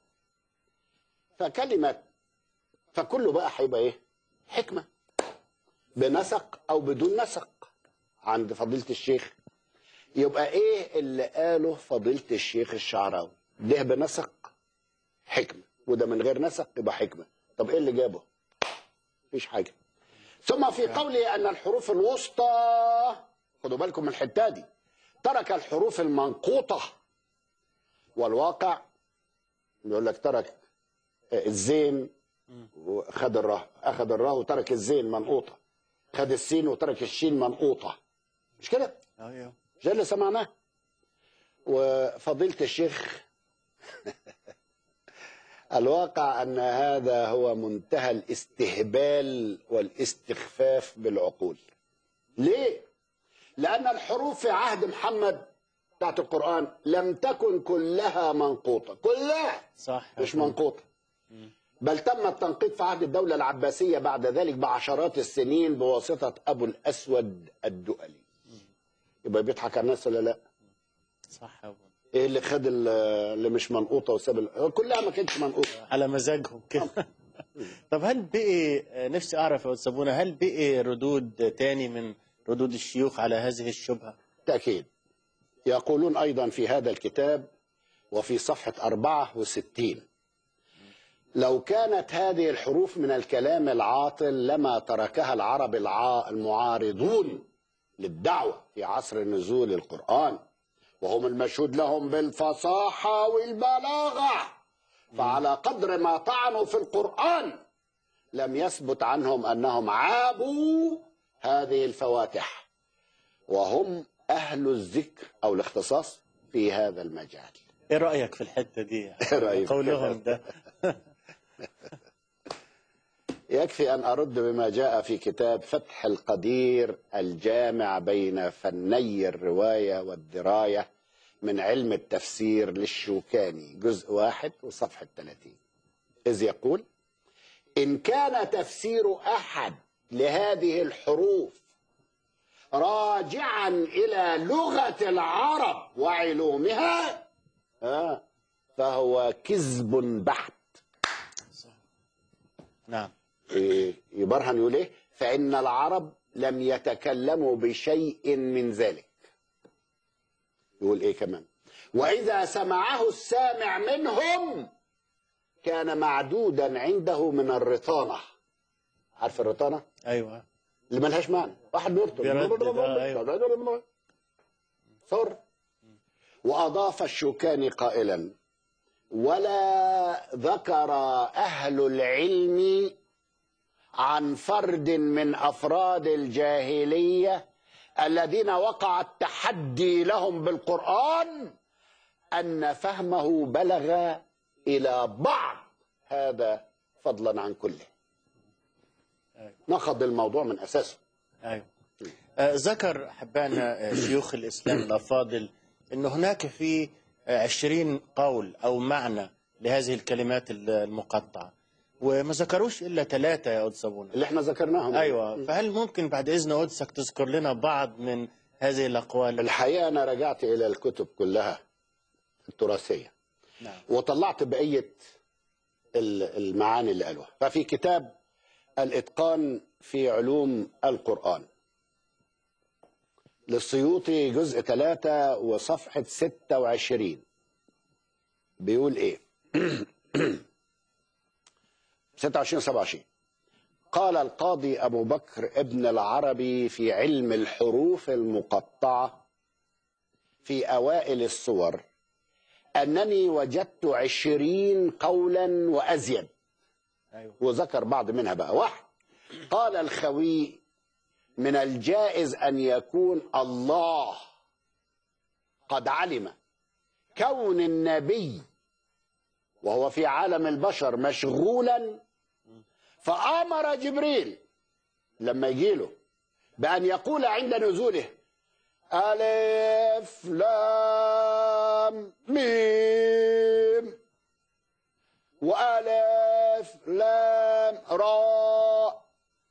[SPEAKER 2] فكلمة فكله بقى هيبقى إيه؟ حكمة بنسق أو بدون نسق عند فضيلة الشيخ يبقى إيه اللي قاله فضيلة الشيخ الشعراوي ده بنسق حكمة وده من غير نسق يبقى حكمة طب إيه اللي جابه؟ مفيش حاجة ثم في قوله أن الحروف الوسطى خدوا بالكم من الحتة دي ترك الحروف المنقوطة والواقع يقول لك ترك الزين وخد الره أخذ الره وترك الزين منقوطة خد السين وترك الشين منقوطة مش كده؟
[SPEAKER 1] أيوه
[SPEAKER 2] ده اللي سمعناه وفضيلة الشيخ الواقع أن هذا هو منتهى الاستهبال والاستخفاف بالعقول ليه؟ لأن الحروف في عهد محمد بتاعت القرآن لم تكن كلها منقوطة كلها
[SPEAKER 1] صح
[SPEAKER 2] مش منقوطة بل تم التنقيط في عهد الدولة العباسية بعد ذلك بعشرات السنين بواسطة أبو الأسود الدؤلي يبقى بيضحك على الناس ولا لا؟
[SPEAKER 1] صح يا أبو.
[SPEAKER 2] ايه اللي خد ال- اللي مش منقوطه وساب ال- كلها ما كانتش منقوطه
[SPEAKER 1] على مزاجهم كده طب هل بقي نفسي أعرف يا أستاذ صابونة هل بقي ردود تاني من ردود الشيوخ على هذه الشبهة؟
[SPEAKER 2] تأكيد يقولون أيضا في هذا الكتاب وفي صفحة 64 لو كانت هذه الحروف من الكلام العاطل لما تركها العرب الع- المعارضون للدعوة في عصر نزول القرآن وهم المشهود لهم بالفصاحة والبلاغة فعلى قدر ما طعنوا في القرآن لم يثبت عنهم أنهم عابوا هذه الفواتح وهم أهل الذكر أو الاختصاص في هذا المجال
[SPEAKER 1] ايه رايك في الحته دي
[SPEAKER 2] إيه رأيك؟
[SPEAKER 1] قولهم ده
[SPEAKER 2] يكفي أن أرد بما جاء في كتاب فتح القدير الجامع بين فني الرواية والدراية من علم التفسير للشوكاني جزء واحد وصفحة 30 إذ يقول إن كان تفسير أحد لهذه الحروف راجعا إلى لغة العرب وعلومها آه فهو كذب بحت
[SPEAKER 1] نعم
[SPEAKER 2] إيه، يبرهن يقول ايه فان العرب لم يتكلموا بشيء من ذلك يقول ايه كمان واذا سمعه السامع منهم كان معدودا عنده من الرطانه عارف الرطانه
[SPEAKER 1] ايوه
[SPEAKER 2] اللي ملهاش معنى واحد بيرطن
[SPEAKER 1] بيردد، آه، أيوة.
[SPEAKER 2] صر واضاف الشوكاني قائلا ولا ذكر اهل العلم عن فرد من افراد الجاهليه الذين وقع التحدي لهم بالقران ان فهمه بلغ الى بعض هذا فضلا عن كله نخض الموضوع من اساسه
[SPEAKER 1] ايوه آه، ذكر احبائنا آه، شيوخ الاسلام الافاضل ان هناك في آه، عشرين قول او معنى لهذه الكلمات ال- المقطعه وما ذكروش الا ثلاثه يا قدس ابونا
[SPEAKER 2] اللي احنا ذكرناهم
[SPEAKER 1] ايوه فهل ممكن بعد اذن قدسك تذكر لنا بعض من هذه الاقوال
[SPEAKER 2] الحقيقه انا رجعت الى الكتب كلها التراثيه
[SPEAKER 1] نعم
[SPEAKER 2] وطلعت بقيه ال- المعاني اللي قالوها ففي كتاب الاتقان في علوم القران للسيوطي جزء 3 وصفحه 26 بيقول ايه 26 27 قال القاضي أبو بكر ابن العربي في علم الحروف المقطعة في أوائل الصور أنني وجدت عشرين قولا وأزيد
[SPEAKER 1] ايوه
[SPEAKER 2] وذكر بعض منها بقى واحد قال الخوي من الجائز أن يكون الله قد علم كون النبي وهو في عالم البشر مشغولا فأمر جبريل لما يجيله بأن يقول عند نزوله ألف لام ميم وألف لام راء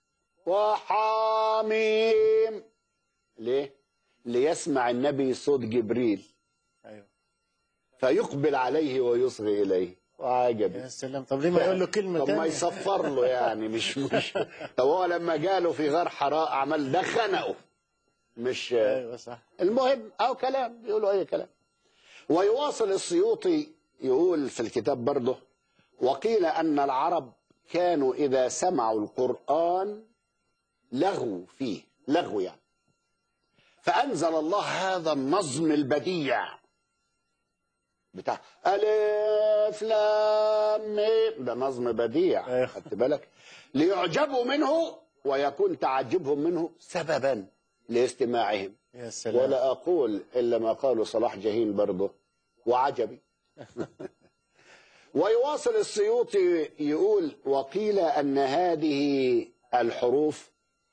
[SPEAKER 2] وحاميم ليه؟ ليسمع النبي صوت جبريل
[SPEAKER 1] ايوه
[SPEAKER 2] فيقبل عليه ويصغي إليه وعجب
[SPEAKER 1] يا سلام طب ليه ما يقول له كلمه
[SPEAKER 2] طب ما
[SPEAKER 1] ثانيه
[SPEAKER 2] يصفر له يعني مش مش طب هو لما جاله في غار حراء عمل ده خنقه مش
[SPEAKER 1] ايوه صح
[SPEAKER 2] المهم او كلام بيقولوا اي كلام ويواصل السيوطي يقول في الكتاب برضه وقيل ان العرب كانوا اذا سمعوا القران لغوا فيه لغوا يعني فانزل الله هذا النظم البديع بتاع الف لام ميم ده نظم بديع
[SPEAKER 1] أيوه.
[SPEAKER 2] خدت بالك ليعجبوا منه ويكون تعجبهم منه سببا لاستماعهم
[SPEAKER 1] يا سلام
[SPEAKER 2] ولا أقول إلا ما قاله صلاح جاهين برضه وعجبي ويواصل السيوطي يقول وقيل أن هذه الحروف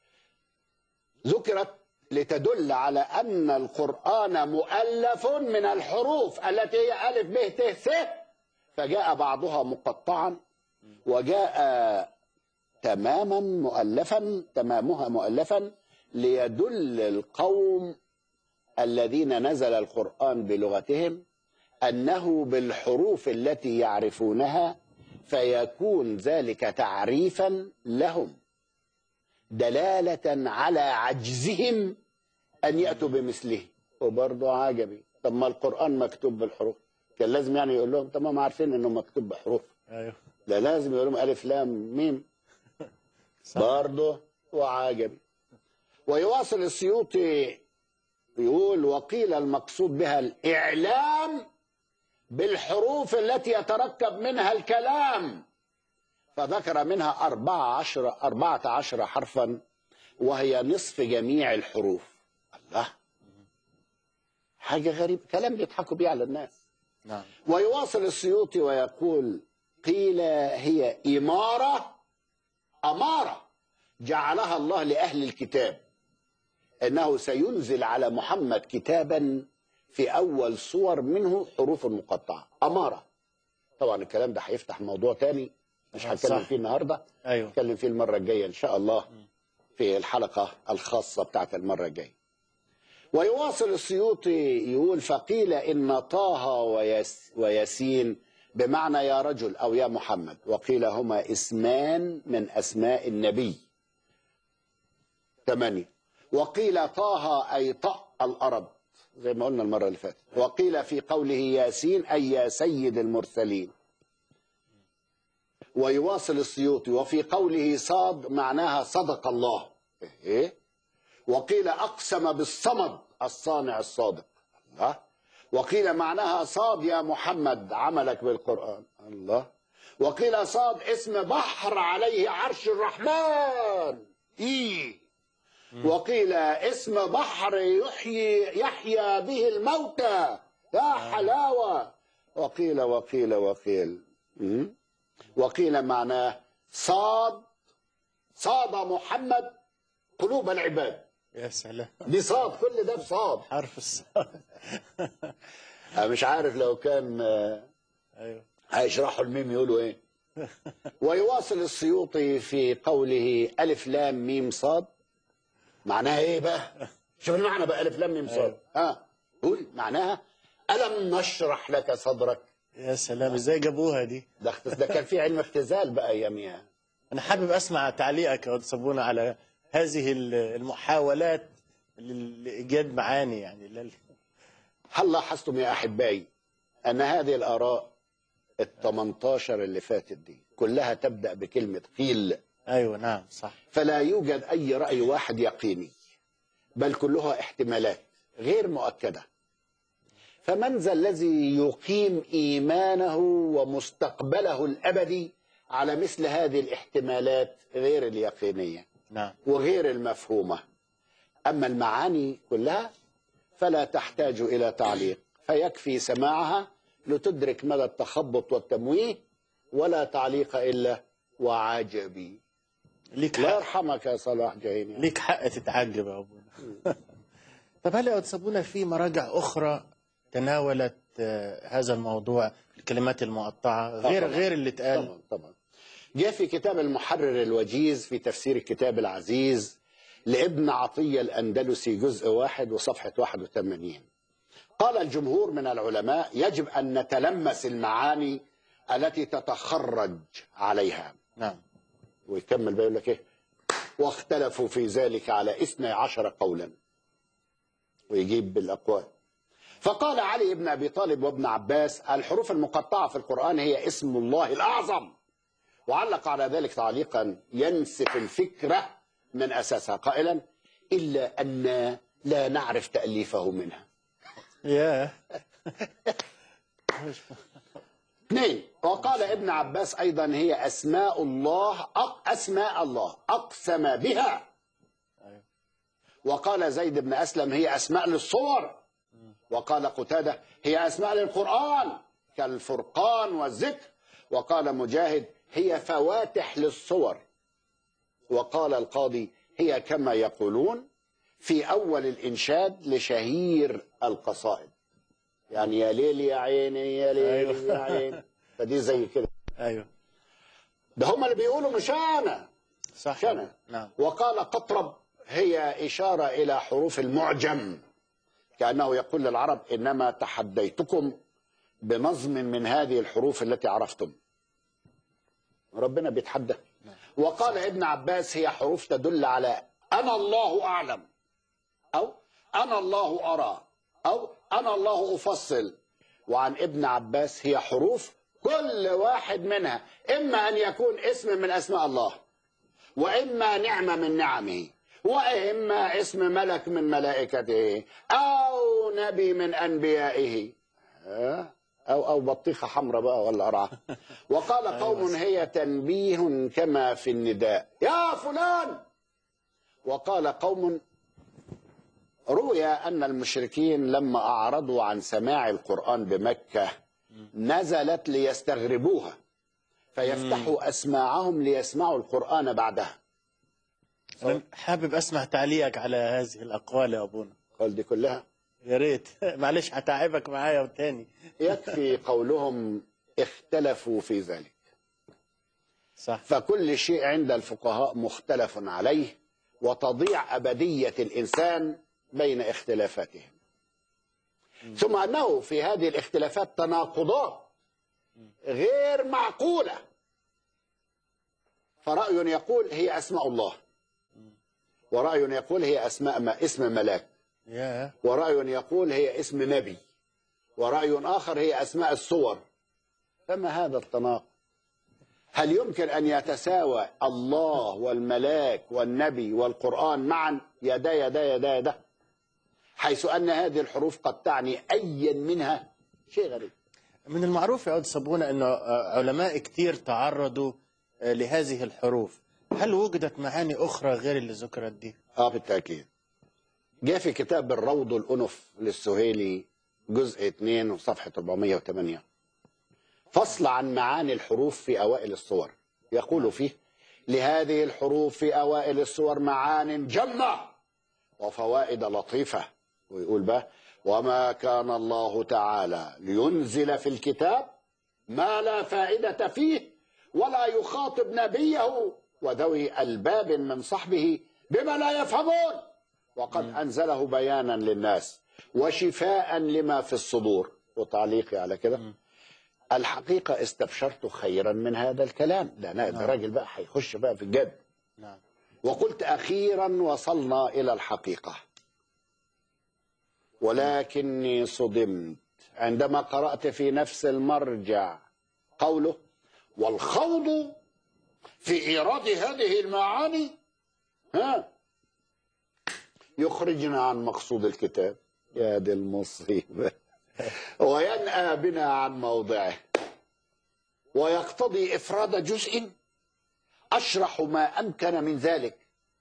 [SPEAKER 2] ذكرت لتدل على أن القرآن مؤلف من الحروف التي هي ألف ب ت ث فجاء بعضها مقطعا وجاء تماما مؤلفا تمامها مؤلفا ليدل القوم الذين نزل القرآن بلغتهم أنه بالحروف التي يعرفونها فيكون ذلك تعريفا لهم دلالة على عجزهم أن يأتوا بمثله وبرضه عجبي طب ما القرآن مكتوب بالحروف كان لازم يعني يقول لهم طب ما هم عارفين انه مكتوب بحروف
[SPEAKER 1] ايوه
[SPEAKER 2] لا لازم يقول لهم ألف لام ميم
[SPEAKER 1] صح.
[SPEAKER 2] برضه وعجبي ويواصل السيوطي يقول وقيل المقصود بها الإعلام بالحروف التي يتركب منها الكلام فذكر منها أربعة عشر, أربعة عشر حرفا وهي نصف جميع الحروف الله حاجة غريبة كلام بيضحكوا بيه على الناس
[SPEAKER 1] نعم
[SPEAKER 2] ويواصل السيوطي ويقول قيل هي إمارة أمارة جعلها الله لأهل الكتاب أنه سينزل على محمد كتابا في أول صور منه حروف مقطعة أمارة طبعا الكلام ده هيفتح موضوع تاني مش
[SPEAKER 1] آه،
[SPEAKER 2] هتكلم
[SPEAKER 1] صح.
[SPEAKER 2] فيه النهاردة
[SPEAKER 1] ايوه
[SPEAKER 2] نتكلم فيه المرة الجاية إن شاء الله في الحلقة الخاصة بتاعت المرة الجاية ويواصل السيوطي يقول فقيل إن طه ويس وياسين بمعنى يا رجل أو يا محمد وقيل هما اسمان من أسماء النبي ثمانية وقيل طه أي طأ الأرض زي ما قلنا المرة اللي فاتت وقيل في قوله ياسين أي يا سيد المرسلين ويواصل السيوطي وفي قوله صاد معناها صدق الله إيه؟ وقيل أقسم بالصمد الصانع الصادق الله وقيل معناها صاد يا محمد عملك بالقرآن الله وقيل صاد اسم بحر عليه عرش الرحمن إيه وقيل اسم بحر يحيي يحيى به الموتى يا حلاوة وقيل وقيل وقيل م? وقيل معناه صاد صاد محمد قلوب العباد
[SPEAKER 1] يا سلام
[SPEAKER 2] دي صاد كل ده بصاد
[SPEAKER 1] حرف الصاد
[SPEAKER 2] أنا مش عارف لو كان آه،
[SPEAKER 1] ايوه
[SPEAKER 2] هيشرحوا الميم يقولوا ايه ويواصل السيوطي في قوله ألف لام ميم صاد معناها ايه بقى شوف المعنى بقى ألف لام ميم صاد
[SPEAKER 1] أيوه.
[SPEAKER 2] ها قول معناها ألم نشرح لك صدرك
[SPEAKER 1] يا سلام ازاي جابوها دي
[SPEAKER 2] ده اخت- ده كان في علم اختزال بقى اياميها
[SPEAKER 1] انا حابب اسمع تعليقك يا أستاذ صابونه على هذه ال- المحاولات لل- لايجاد معاني يعني لل-
[SPEAKER 2] هل لاحظتم يا احبائي ان هذه الاراء ال 18 اللي فاتت دي كلها تبدا بكلمه قيل
[SPEAKER 1] ايوه نعم صح
[SPEAKER 2] فلا يوجد اي راي واحد يقيني بل كلها احتمالات غير مؤكده فمن ذا الذي يقيم ايمانه ومستقبله الابدي على مثل هذه الاحتمالات غير اليقينيه
[SPEAKER 1] نعم
[SPEAKER 2] وغير المفهومه اما المعاني كلها فلا تحتاج الى تعليق فيكفي سماعها لتدرك مدى التخبط والتمويه ولا تعليق الا وعجبي
[SPEAKER 1] ليك
[SPEAKER 2] الله
[SPEAKER 1] حق
[SPEAKER 2] يرحمك يا صلاح جاهين يعني.
[SPEAKER 1] ليك حق تتعجب يا ابونا طب هل يا أستاذ صابونه في مراجع اخرى تناولت آه، هذا الموضوع الكلمات المقطعه غير
[SPEAKER 2] طبعاً.
[SPEAKER 1] غير اللي اتقال
[SPEAKER 2] طبعا طبعا جاء في كتاب المحرر الوجيز في تفسير الكتاب العزيز لابن عطية الأندلسي جزء واحد وصفحة 81 قال الجمهور من العلماء يجب أن نتلمس المعاني التي تتخرج عليها
[SPEAKER 1] نعم
[SPEAKER 2] ويكمل بيقول لك ايه واختلفوا في ذلك على اثني عشر قولا ويجيب بالاقوال فقال علي بن ابي طالب وابن عباس الحروف المقطعه في القران هي اسم الله الاعظم وعلق على ذلك تعليقا ينسف الفكره من اساسها قائلا الا ان لا نعرف تاليفه منها
[SPEAKER 1] يا
[SPEAKER 2] اثنين وقال ابن عباس ايضا هي اسماء الله أق اسماء الله اقسم بها وقال زيد بن اسلم هي اسماء للصور وقال قتاده هي اسماء للقران كالفرقان والذكر وقال مجاهد هي فواتح للصور وقال القاضي هي كما يقولون في اول الانشاد لشهير القصائد يعني يا ليل يا عيني يا ليل
[SPEAKER 1] أيوه.
[SPEAKER 2] يا عيني فدي زي كده
[SPEAKER 1] ايوه
[SPEAKER 2] ده هم اللي بيقولوا مش انا
[SPEAKER 1] صح
[SPEAKER 2] مش انا
[SPEAKER 1] نعم
[SPEAKER 2] وقال قطرب هي إشارة إلى حروف المعجم كأنه يقول للعرب إنما تحديتكم بنظم من هذه الحروف التي عرفتم ربنا بيتحدى وقال ابن عباس هي حروف تدل على أنا الله أعلم أو أنا الله أرى أو أنا الله أفصل وعن ابن عباس هي حروف كل واحد منها إما أن يكون اسم من أسماء الله وإما نعمة من نعمه وإما اسم ملك من ملائكته أو نبي من أنبيائه ها؟ أو أو بطيخة حمراء بقى ولا قرعة وقال قوم هي تنبيه كما في النداء يا فلان وقال قوم روي أن المشركين لما أعرضوا عن سماع القرآن بمكة نزلت ليستغربوها فيفتحوا أسماعهم ليسمعوا القرآن بعدها
[SPEAKER 1] أنا حابب أسمع تعليقك على هذه الأقوال يا أبونا
[SPEAKER 2] قال دي كلها
[SPEAKER 1] يا ريت معلش هتعبك معايا تاني
[SPEAKER 2] يكفي قولهم اختلفوا في ذلك
[SPEAKER 1] صح
[SPEAKER 2] فكل شيء عند الفقهاء مختلف عليه وتضيع أبدية الإنسان بين اختلافاتهم ثم أنه في هذه الاختلافات تناقضات غير معقولة فرأي يقول هي أسماء الله ورأي يقول هي أسماء ما اسم ملاك
[SPEAKER 1] يا
[SPEAKER 2] ورأي يقول هي اسم نبي ورأي آخر هي أسماء الصور فما هذا التناقض هل يمكن أن يتساوى الله والملاك والنبي والقرآن معا يدا يدا يدا يدا حيث أن هذه الحروف قد تعني أيا منها شيء غريب
[SPEAKER 1] من المعروف يا أود صبونة أنه آه، علماء كتير تعرضوا آه، لهذه الحروف هل وجدت معاني أخرى غير اللي ذكرت دي؟
[SPEAKER 2] اه بالتأكيد جاء في كتاب الروض الأنف للسهيلي جزء 2 وصفحة 408 فصل عن معاني الحروف في أوائل الصور يقول فيه لهذه الحروف في أوائل الصور معان جمة وفوائد لطيفة ويقول بقى وما كان الله تعالى لينزل في الكتاب ما لا فائدة فيه ولا يخاطب نبيه وذوي ألباب من صحبه بما لا يفهمون وقد أنزله بيانا للناس وشفاء لما في الصدور وتعليقي على كده الحقيقة استبشرت خيرا من هذا الكلام ده أنا ده راجل بقى هيخش بقى في الجد
[SPEAKER 1] نعم
[SPEAKER 2] وقلت أخيرا وصلنا إلى الحقيقة ولكني صدمت عندما قرأت في نفس المرجع قوله والخوض في إيراد هذه المعاني ها يخرجنا عن مقصود الكتاب يا دي المصيبة وينأى بنا عن موضعه ويقتضي إفراد جزء أشرح ما أمكن من ذلك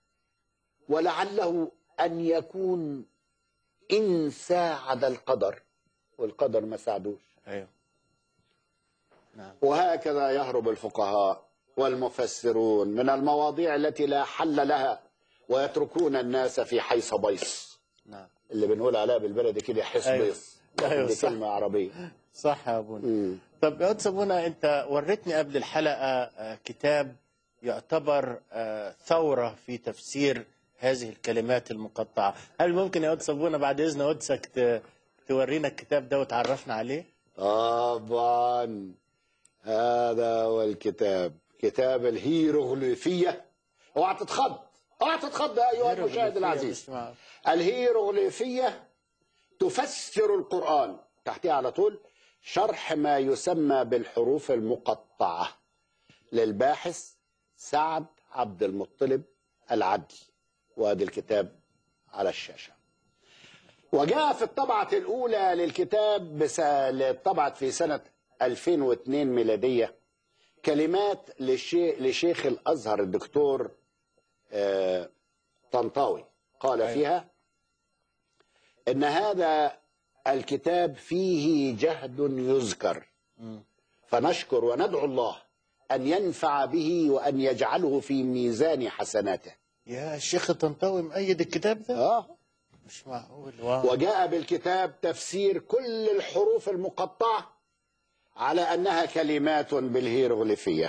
[SPEAKER 2] ولعله أن يكون إن ساعد القدر والقدر ما ساعدوش
[SPEAKER 1] أيوه نعم
[SPEAKER 2] وهكذا يهرب الفقهاء والمفسرون من المواضيع التي لا حل لها ويتركون الناس في حيص بيص
[SPEAKER 1] نعم
[SPEAKER 2] اللي بنقول عليها بالبلدي كده حيص
[SPEAKER 1] أيوة.
[SPEAKER 2] بيص
[SPEAKER 1] أيوة،
[SPEAKER 2] دي
[SPEAKER 1] صح.
[SPEAKER 2] كلمة عربية
[SPEAKER 1] صح يا أبونا
[SPEAKER 2] مم.
[SPEAKER 1] طب يا أود صبونة أنت وريتني قبل الحلقة آه، كتاب يعتبر آه، ثورة في تفسير هذه الكلمات المقطعة هل ممكن يا أود صبونة بعد إذن قدسك ت- تورينا الكتاب ده وتعرفنا عليه؟
[SPEAKER 2] طبعا هذا هو الكتاب كتاب الهيروغليفية اوعى تتخض اوعى تتخض يا ايها المشاهد العزيز
[SPEAKER 1] مش معروف.
[SPEAKER 2] الهيروغليفية تفسر القرآن تحتها على طول شرح ما يسمى بالحروف المقطعة للباحث سعد عبد المطلب العدل وادي الكتاب على الشاشة وجاء في الطبعة الأولى للكتاب بس... طبعت في سنة 2002 ميلادية كلمات لشي... لشيخ الأزهر الدكتور آه... طنطاوي قال فيها ان هذا الكتاب فيه جهد يذكر فنشكر وندعو الله ان ينفع به وان يجعله في ميزان حسناته
[SPEAKER 1] يا الشيخ الطنطاوي مؤيد الكتاب ده؟
[SPEAKER 2] آه.
[SPEAKER 1] مش معقول واو
[SPEAKER 2] وجاء بالكتاب تفسير كل الحروف المقطعه على انها كلمات بالهيروغليفيه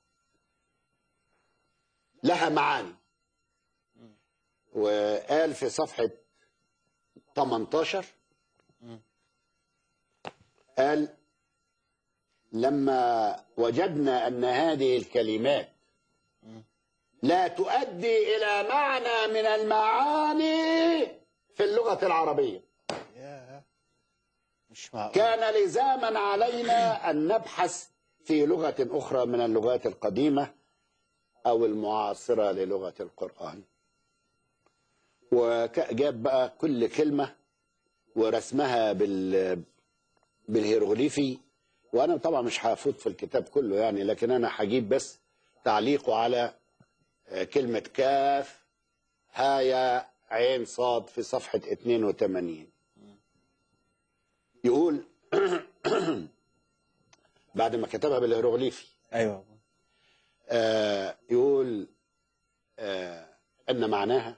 [SPEAKER 2] لها معاني وقال في صفحه 18 قال لما وجدنا ان هذه الكلمات لا تؤدي الى معنى من المعاني في اللغه العربيه
[SPEAKER 1] يا مش معقول
[SPEAKER 2] كان لزاما علينا ان نبحث في لغه اخرى من اللغات القديمه او المعاصره للغه القران وجاب بقى كل كلمة ورسمها بال بالهيروغليفي وانا طبعا مش هفوت في الكتاب كله يعني لكن انا هجيب بس تعليقه على آه، كلمة كاف هايا عين صاد في صفحة 82 يقول بعد ما كتبها بالهيروغليفي
[SPEAKER 1] ايوه
[SPEAKER 2] آه يقول آه أن معناها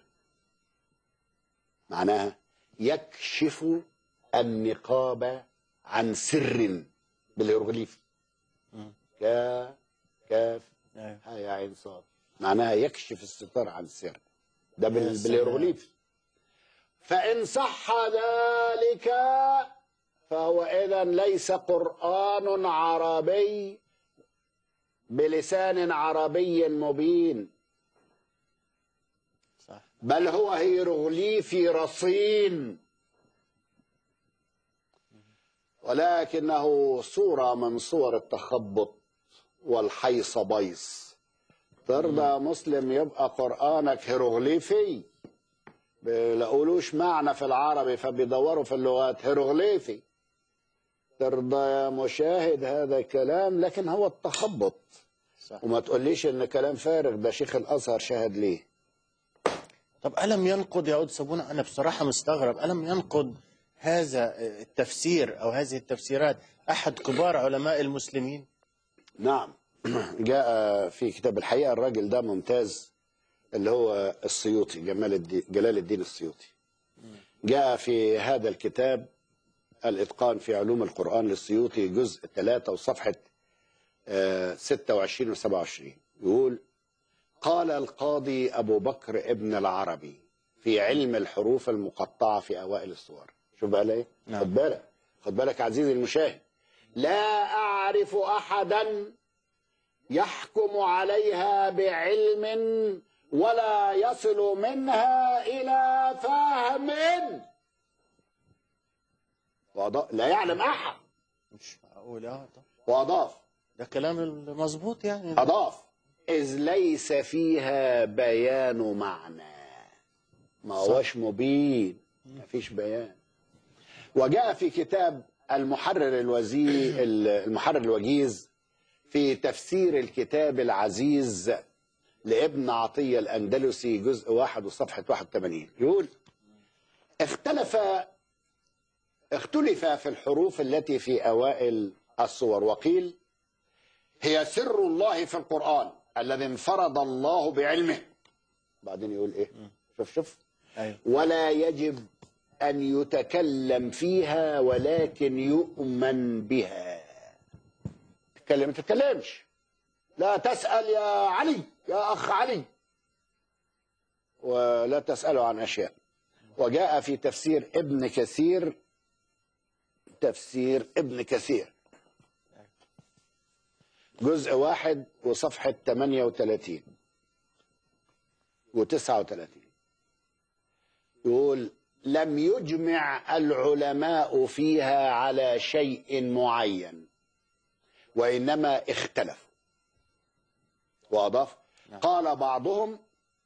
[SPEAKER 2] معناها يكشف النقاب عن سر بالهيروغليفي
[SPEAKER 1] مم.
[SPEAKER 2] كا كاف
[SPEAKER 1] ايوه
[SPEAKER 2] ها يا عين صاد معناها يكشف الستار عن سر ده
[SPEAKER 1] يا
[SPEAKER 2] بال-
[SPEAKER 1] سلام.
[SPEAKER 2] بالهيروغليفي فإن صح ذلك فهو إذا ليس قرآن عربي بلسان عربي مبين
[SPEAKER 1] صح
[SPEAKER 2] بل هو هيروغليفي رصين ولكنه صورة من صور التخبط والحيص بيص ترضى يا مسلم يبقى قرآنك هيروغليفي بيلاقولوش معنى في العربي فبيدوروا في اللغات هيروغليفي ترضى يا مشاهد هذا كلام لكن هو التخبط
[SPEAKER 1] صح
[SPEAKER 2] وما تقوليش ان كلام فارغ ده شيخ الازهر شاهد ليه
[SPEAKER 1] طب ألم ينقض يا عود صابونة أنا بصراحة مستغرب ألم ينقض هذا التفسير أو هذه التفسيرات أحد كبار علماء المسلمين
[SPEAKER 2] نعم جاء في كتاب الحقيقة الراجل ده ممتاز اللي هو السيوطي جمال الدين جلال الدين السيوطي جاء في هذا الكتاب الإتقان في علوم القرآن للسيوطي جزء 3 وصفحة آه، 26 و 27 يقول قال القاضي أبو بكر ابن العربي في علم الحروف المقطعة في أوائل السور شوف بقى ايه
[SPEAKER 1] نعم.
[SPEAKER 2] خد بالك خد بالك عزيزي المشاهد لا أعرف أحدا يحكم عليها بعلم ولا يصل منها إلى فهم وأضاف لا يعلم أحد
[SPEAKER 1] مش معقول أه طب
[SPEAKER 2] وأضاف
[SPEAKER 1] ده كلام المظبوط يعني
[SPEAKER 2] أضاف إذ ليس فيها بيان معنى ما هوش مبين ما فيش بيان وجاء في كتاب المحرر الوزي المحرر الوجيز في تفسير الكتاب العزيز لابن عطية الأندلسي جزء واحد وصفحة 81 يقول اختلف اختلف في الحروف التي في أوائل الصور وقيل هي سر الله في القرآن الذي انفرد الله بعلمه بعدين يقول ايه شوف شوف
[SPEAKER 1] أيوه
[SPEAKER 2] ولا يجب أن يتكلم فيها ولكن يؤمن بها تتكلم ما تتكلمش لا تسأل يا علي يا أخ علي ولا تسأله عن أشياء وجاء في تفسير ابن كثير تفسير ابن كثير جزء واحد وصفحة 38 و39 يقول لم يجمع العلماء فيها على شيء معين وإنما اختلفوا وأضاف قال بعضهم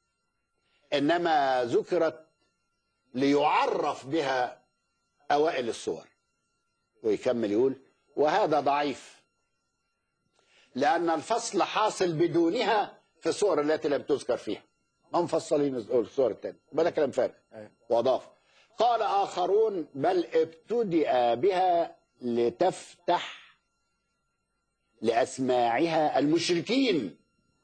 [SPEAKER 2] إنما ذكرت ليعرف بها أوائل الصور ويكمل يقول وهذا ضعيف لأن الفصل حاصل بدونها في الصور التي لم تذكر فيها هم مفصلين الصور الثانية يبقى ده كلام فارغ
[SPEAKER 1] أيوه
[SPEAKER 2] وأضاف قال آخرون بل ابتدأ بها لتفتح لأسماعها المشركين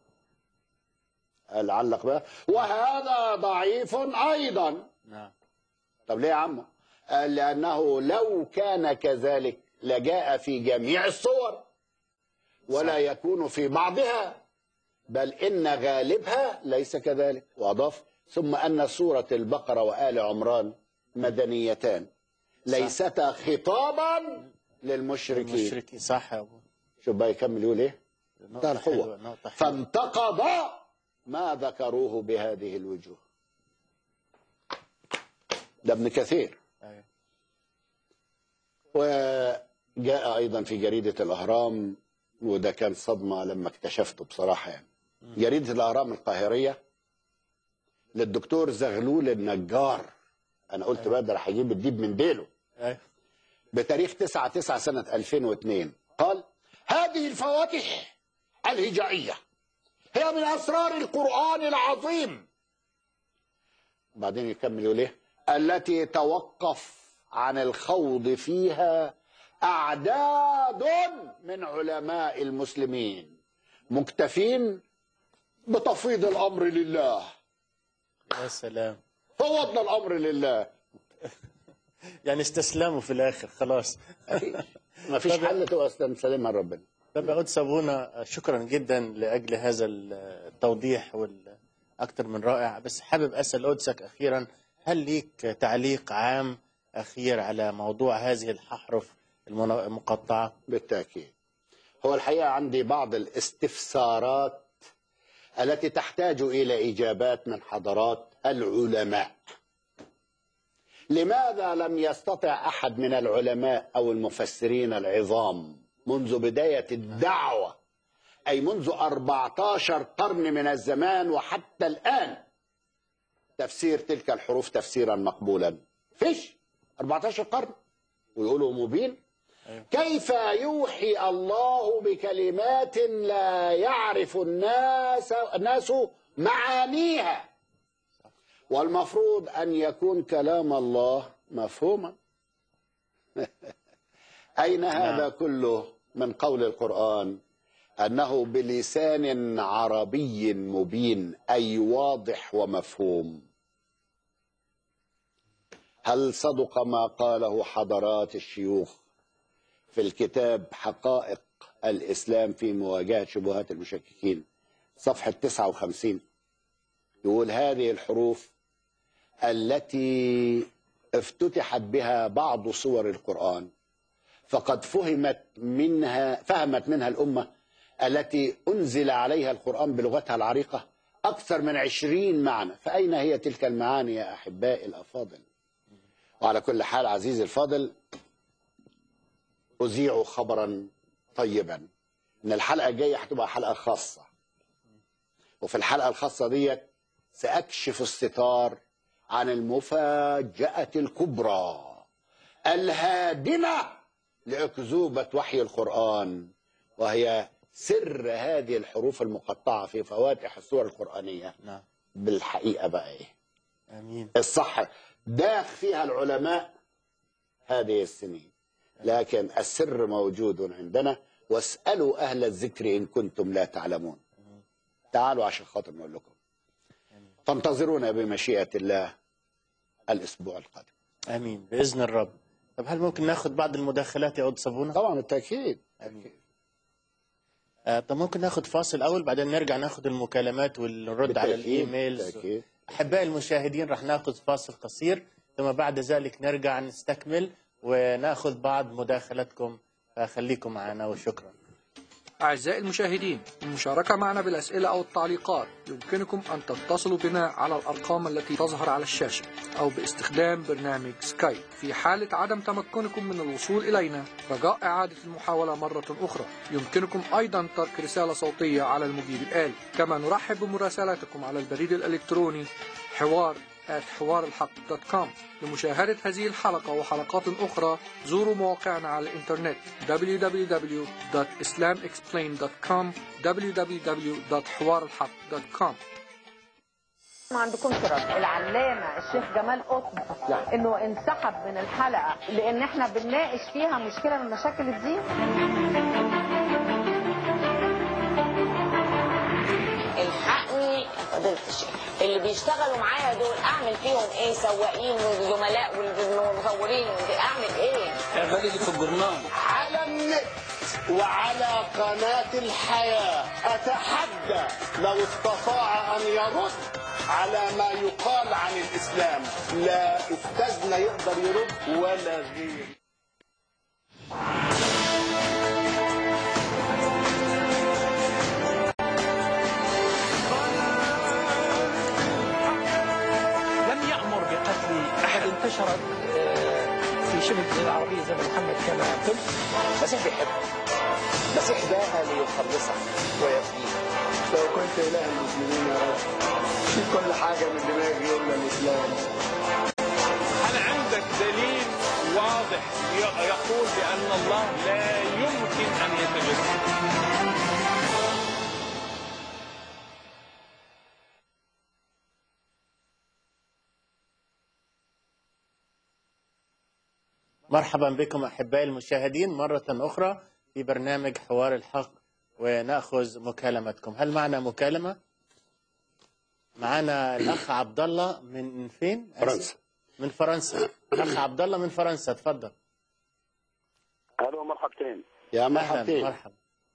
[SPEAKER 2] قال علق بقى وهذا ضعيف أيضا
[SPEAKER 1] نعم
[SPEAKER 2] طب ليه يا عم قال لأنه لو كان كذلك لجاء في جميع الصور ولا يكون في بعضها بل إن غالبها ليس كذلك وأضاف ثم أن سورة البقرة وآل عمران مدنيتان ليستا خطابا للمشركين
[SPEAKER 1] المشركين صح يا أبو
[SPEAKER 2] شوف بقى يكمل يقول ايه
[SPEAKER 1] نقطة
[SPEAKER 2] القوة.
[SPEAKER 1] حلوة نقطة حلوة
[SPEAKER 2] فانتقض ما ذكروه بهذه الوجوه ده ابن كثير
[SPEAKER 1] أيوه
[SPEAKER 2] وجاء ايضا في جريده الاهرام وده كان صدمه لما اكتشفته بصراحه يعني جريده الاهرام القاهريه للدكتور زغلول النجار انا قلت بقى ده راح يجيب الديب من ديله
[SPEAKER 1] أيوة.
[SPEAKER 2] بتاريخ 9 9 سنة 2002 قال هذه الفواتح الهجائية هي من أسرار القرآن العظيم بعدين يكمل يقول ايه التي توقف عن الخوض فيها أعداد من علماء المسلمين مكتفين بتفويض الأمر لله
[SPEAKER 1] يا سلام
[SPEAKER 2] فوضنا الأمر لله
[SPEAKER 1] يعني استسلموا في الاخر خلاص
[SPEAKER 2] ما فيش
[SPEAKER 1] طب-
[SPEAKER 2] حل تبقى سلمها لربنا
[SPEAKER 1] طب يا قدس ابونا شكرا جدا لاجل هذا التوضيح والاكثر من رائع بس حابب اسال قدسك اخيرا هل ليك تعليق عام اخير على موضوع هذه الاحرف المن- المقطعه؟
[SPEAKER 2] بالتأكيد هو الحقيقة عندي بعض الاستفسارات التي تحتاج إلى إجابات من حضرات العلماء لماذا لم يستطع أحد من العلماء أو المفسرين العظام منذ بداية الدعوة أي منذ 14 قرن من الزمان وحتى الآن تفسير تلك الحروف تفسيرا مقبولا فيش 14 قرن ويقولوا مبين كيف يوحي الله بكلمات لا يعرف الناس الناس معانيها والمفروض ان يكون كلام الله مفهوما اين هذا كله من قول القران انه بلسان عربي مبين اي واضح ومفهوم هل صدق ما قاله حضرات الشيوخ في الكتاب حقائق الإسلام في مواجهة شبهات المشككين صفحة 59 يقول هذه الحروف التي افتتحت بها بعض صور القرآن فقد فهمت منها فهمت منها الأمة التي أنزل عليها القرآن بلغتها العريقة أكثر من عشرين معنى فأين هي تلك المعاني يا أحبائي الأفاضل وعلى كل حال عزيزي الفاضل أذيع خبرا طيبا إن الحلقة الجاية هتبقى حلقة خاصة وفي الحلقة الخاصة ديت سأكشف الستار عن المفاجأة الكبرى الهادمة لأكذوبة وحي القرآن وهي سر هذه الحروف المقطعة في فواتح السور القرآنية
[SPEAKER 1] نعم
[SPEAKER 2] بالحقيقة بقى إيه
[SPEAKER 1] امين
[SPEAKER 2] الصح داخ فيها العلماء هذه السنين لكن السر موجود عندنا واسألوا أهل الذكر إن كنتم لا تعلمون تعالوا عشان خاطر نقول لكم فانتظرونا بمشيئة الله الأسبوع القادم
[SPEAKER 1] امين باذن الرب طب هل ممكن ناخذ بعض المداخلات يا قدس ابونا؟
[SPEAKER 2] طبعا بالتأكيد
[SPEAKER 1] آه طب ممكن ناخذ فاصل اول بعدين نرجع ناخذ المكالمات ونرد على
[SPEAKER 2] بالتأكيد،
[SPEAKER 1] الايميلز
[SPEAKER 2] بالتأكيد.
[SPEAKER 1] احبائي المشاهدين رح ناخذ فاصل قصير ثم بعد ذلك نرجع نستكمل وناخذ بعض مداخلتكم فخليكم معنا وشكرا
[SPEAKER 6] أعزائي المشاهدين المشاركة معنا بالأسئلة أو التعليقات يمكنكم أن تتصلوا بنا على الأرقام التي تظهر على الشاشة أو باستخدام برنامج سكايب في حالة عدم تمكنكم من الوصول إلينا رجاء إعادة المحاولة مرة أخرى يمكنكم أيضا ترك رسالة صوتية على المجيب الآلي كما نرحب بمراسلاتكم على البريد الإلكتروني حوار حوار الحق دوت كوم لمشاهدة هذه الحلقة وحلقات أخرى زوروا مواقعنا على الإنترنت www.islamexplained.com www.حوارالحق.com
[SPEAKER 7] ما عندكمش رد العلامه الشيخ جمال قطب انه انسحب من الحلقه لان احنا بنناقش فيها مشكله من مشاكل الدين
[SPEAKER 8] الحقني يا فضيلة الشيخ اللي بيشتغلوا معايا دول اعمل فيهم ايه سواقين وزملاء والمصورين اعمل ايه
[SPEAKER 2] على النت وعلى قناة الحياة أتحدى لو استطاع أن يرد على ما يقال عن الإسلام لا أستاذنا يقدر يرد ولا غير
[SPEAKER 9] لم يأمر بقتل أحد انتشرت آه، في شبه الجزيرة العربية زمن محمد
[SPEAKER 5] كما قلت
[SPEAKER 9] المسيح بيحبك المسيح جاء ليخلصك ويفديك
[SPEAKER 5] لو كنت اله المسلمين يا رب شيل كل حاجه من دماغي الا الاسلام
[SPEAKER 10] هل عندك دليل واضح ي- يقول بأن الله لا يمكن أن يتجسد
[SPEAKER 1] مرحبا بكم احبائي المشاهدين مره اخرى في برنامج حوار الحق وناخذ مكالمتكم هل معنا مكالمه معنا الاخ عبد الله من فين
[SPEAKER 2] فرنسا
[SPEAKER 1] من فرنسا الاخ عبد الله من فرنسا تفضل
[SPEAKER 11] الو مرحبتين
[SPEAKER 2] يا
[SPEAKER 1] اهلا
[SPEAKER 2] مرحبتين
[SPEAKER 1] مرحبا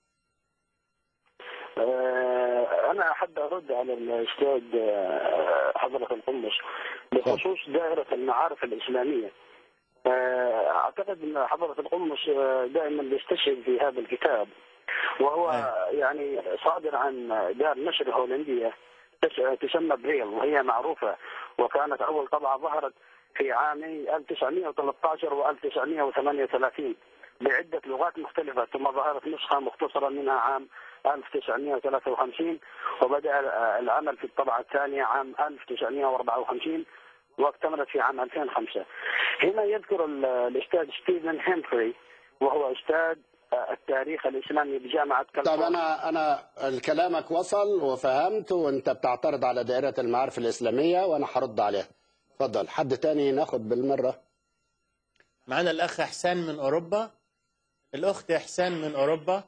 [SPEAKER 11] آه، انا احب ارد على الاستاذ آه، حضره القمش بخصوص دائره المعارف الاسلاميه آه، اعتقد ان حضره القمش آه، دائما بيستشهد في هذا الكتاب وهو يعني صادر عن دار نشر هولنديه تس- تسمى بريل وهي معروفه وكانت اول طبعه ظهرت في عامي 1913 و 1938 بعدة لغات مختلفة ثم ظهرت نسخة مختصرة منها عام 1953 وبدأ العمل في الطبعة الثانية عام 1954 واكتملت في عام 2005 هنا يذكر ال- الأستاذ ستيفن هيمفري وهو أستاذ التاريخ الإسلامي بجامعة
[SPEAKER 2] طب
[SPEAKER 11] كاليفورنيا
[SPEAKER 2] انا انا كلامك وصل وفهمت وانت بتعترض على دائره المعارف الاسلاميه وانا هرد عليها اتفضل حد تاني ناخد بالمره
[SPEAKER 1] معنا الاخ احسان من اوروبا الاخت احسان من اوروبا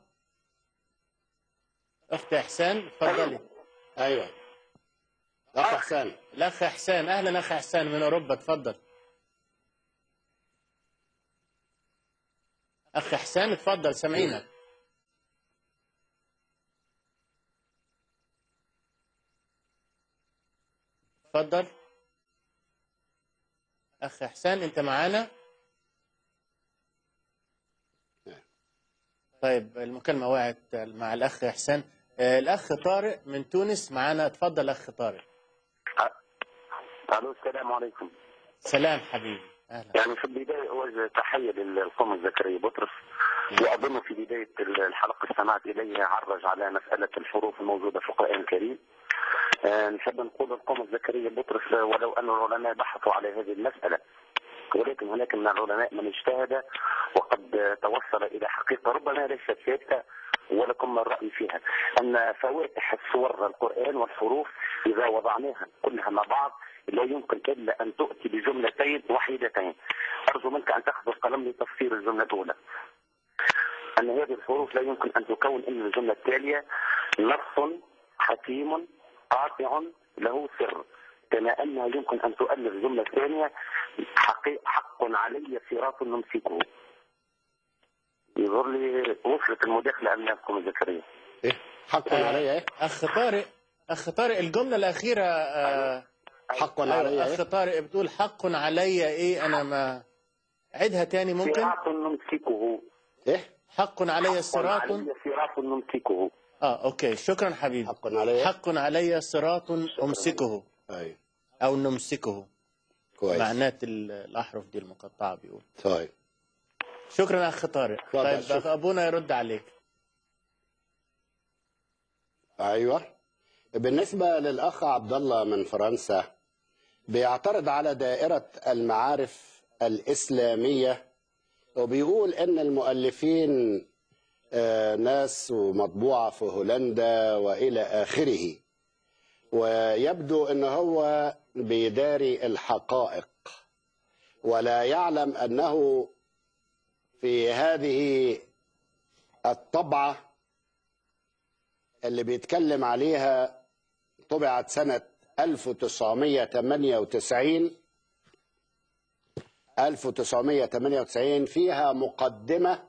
[SPEAKER 1] اخت احسان تفضلي
[SPEAKER 2] ايوه اخ حسان
[SPEAKER 1] الاخ احسان اهلا اخ احسان من اوروبا تفضل اخ احسان تفضل سامعينك تفضل اخ احسان انت معانا طيب المكالمه وقعت مع الاخ احسان آه، الاخ طارق من تونس معانا تفضل اخ طارق
[SPEAKER 11] الو السلام عليكم
[SPEAKER 1] سلام حبيبي اهلا
[SPEAKER 11] يعني في البداية أوجه تحية للقوم زكريا بطرس وأظن في بداية الحلقة استمعت إليه عرج على مسألة الحروف الموجودة في القرآن الكريم آه، نحب نقول القوم زكريا بطرس آه، ولو أن العلماء بحثوا على هذه المسألة ولكن هناك من العلماء من اجتهد وقد آه، توصل إلى حقيقة ربما ليست ثابتة ولكم الرأي فيها أن فواتح سور القرآن والحروف إذا وضعناها كلها مع بعض لا يمكن إلا أن تؤتي بجملتين وحيدتين أرجو منك أن تأخذ القلم لتفسير الجملة الأولى أن هذه الحروف لا يمكن أن تكون إلا الجملة التالية نص حكيم قاطع له سر كما أنها يمكن أن تؤلف الجملة الثانية حقي حق علي صراط نمسكه يظهر لي وصلت المداخلة أمامكم زكريا
[SPEAKER 2] ايه حق علي ايه
[SPEAKER 1] اخ طارق اخ طارق الجمله الاخيره آه
[SPEAKER 2] حق
[SPEAKER 1] أيوة،
[SPEAKER 2] علي
[SPEAKER 1] اخ
[SPEAKER 2] ايه
[SPEAKER 1] طارق بتقول حق علي ايه انا ما عيدها تاني ممكن
[SPEAKER 11] صراط نمسكه
[SPEAKER 2] ايه
[SPEAKER 1] حق علي
[SPEAKER 11] حق
[SPEAKER 1] صراط
[SPEAKER 11] علي صراط نمسكه
[SPEAKER 1] اه اوكي شكرا حبيبي
[SPEAKER 2] حق علي
[SPEAKER 1] حق علي صراط امسكه
[SPEAKER 2] ايوه
[SPEAKER 1] او نمسكه
[SPEAKER 2] كويس
[SPEAKER 1] معنات ال- الاحرف دي المقطعه بيقول
[SPEAKER 2] طيب
[SPEAKER 1] شكرا اخ طارق
[SPEAKER 2] اتفضل،
[SPEAKER 1] طيب
[SPEAKER 2] شكرا.
[SPEAKER 1] ابونا يرد عليك
[SPEAKER 2] ايوه بالنسبه للاخ عبد الله من فرنسا بيعترض على دائره المعارف الاسلاميه وبيقول ان المؤلفين آه، ناس ومطبوعه في هولندا والى اخره ويبدو ان هو بيداري الحقائق ولا يعلم انه في هذه الطبعه اللي بيتكلم عليها طبعت سنة 1998 1998 فيها مقدمة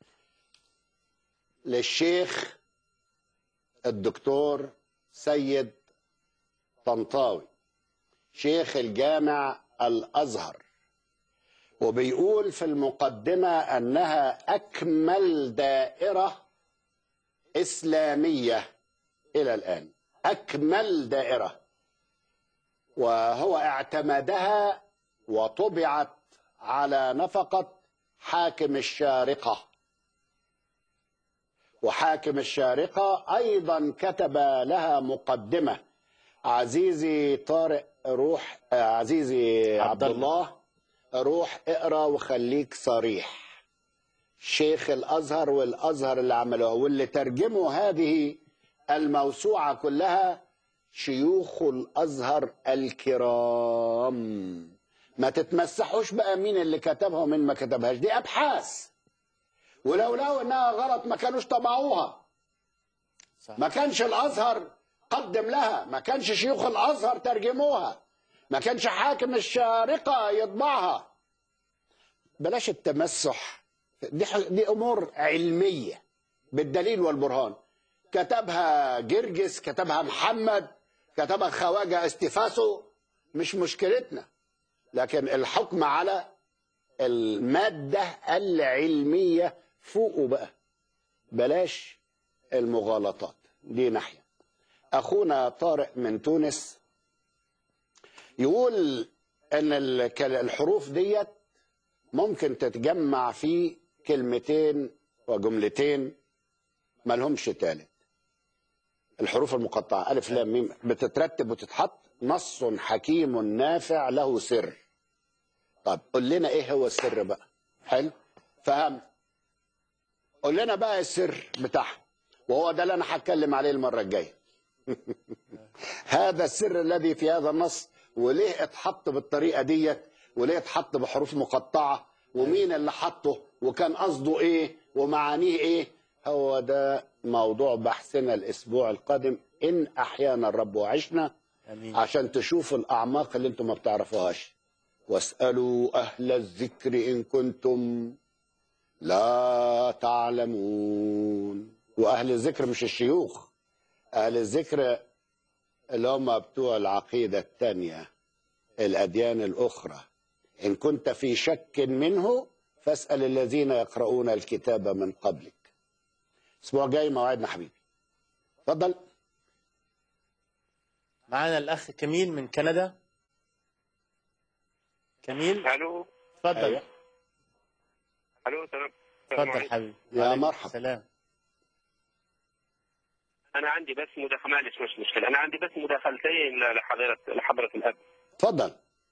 [SPEAKER 2] للشيخ الدكتور سيد طنطاوي شيخ الجامع الأزهر وبيقول في المقدمة أنها أكمل دائرة إسلامية إلى الآن أكمل دائرة وهو اعتمدها وطبعت على نفقة حاكم الشارقة وحاكم الشارقة أيضا كتب لها مقدمة عزيزي طارق روح آه، عزيزي عبد الله روح اقرا وخليك صريح شيخ الازهر والازهر اللي عملوها واللي ترجموا هذه الموسوعه كلها شيوخ الازهر الكرام ما تتمسحوش بقى مين اللي كتبها ومين ما كتبهاش دي ابحاث ولو لو انها غلط ما كانوش طبعوها ما كانش الازهر قدم لها ما كانش شيوخ الازهر ترجموها ما كانش حاكم الشارقه يطبعها بلاش التمسح دي ح- دي امور علميه بالدليل والبرهان كتبها جرجس كتبها محمد كتبها خواجه استفاسو مش مشكلتنا لكن الحكم على الماده العلميه فوقه بقى بلاش المغالطات دي ناحيه اخونا طارق من تونس يقول ان الك- الحروف ديت ممكن تتجمع في كلمتين وجملتين ما لهمش تالت الحروف المقطعة ألف لام ميم بتترتب وتتحط نص حكيم نافع له سر طب قول لنا ايه هو السر بقى حلو فهم قول لنا بقى السر بتاعها وهو ده اللي انا هتكلم عليه المرة الجاية هذا السر الذي في هذا النص وليه اتحط بالطريقه ديت وليه اتحط بحروف مقطعه ومين اللي حطه وكان قصده ايه ومعانيه ايه هو ده موضوع بحثنا الاسبوع القادم ان احيانا الرب وعشنا
[SPEAKER 1] امين
[SPEAKER 2] عشان تشوفوا الاعماق اللي انتم ما بتعرفوهاش واسالوا اهل الذكر ان كنتم لا تعلمون واهل الذكر مش الشيوخ اهل الذكر اللي هم بتوع العقيدة التانية الأديان الأخرى إن كنت في شك منه فاسأل الذين يقرؤون الكتاب من قبلك الأسبوع الجاي موعدنا حبيبي اتفضل
[SPEAKER 1] معانا الاخ كميل من كندا كميل
[SPEAKER 12] الو
[SPEAKER 1] اتفضل
[SPEAKER 2] أيوة.
[SPEAKER 12] الو تمام
[SPEAKER 1] اتفضل حبيبي
[SPEAKER 2] يا
[SPEAKER 1] وعليكم
[SPEAKER 2] مرحبا.
[SPEAKER 1] سلام
[SPEAKER 12] انا عندي بس مداخله معلش مش مشكله انا عندي بس مداخلتين لحضره لحضره الاب
[SPEAKER 2] اتفضل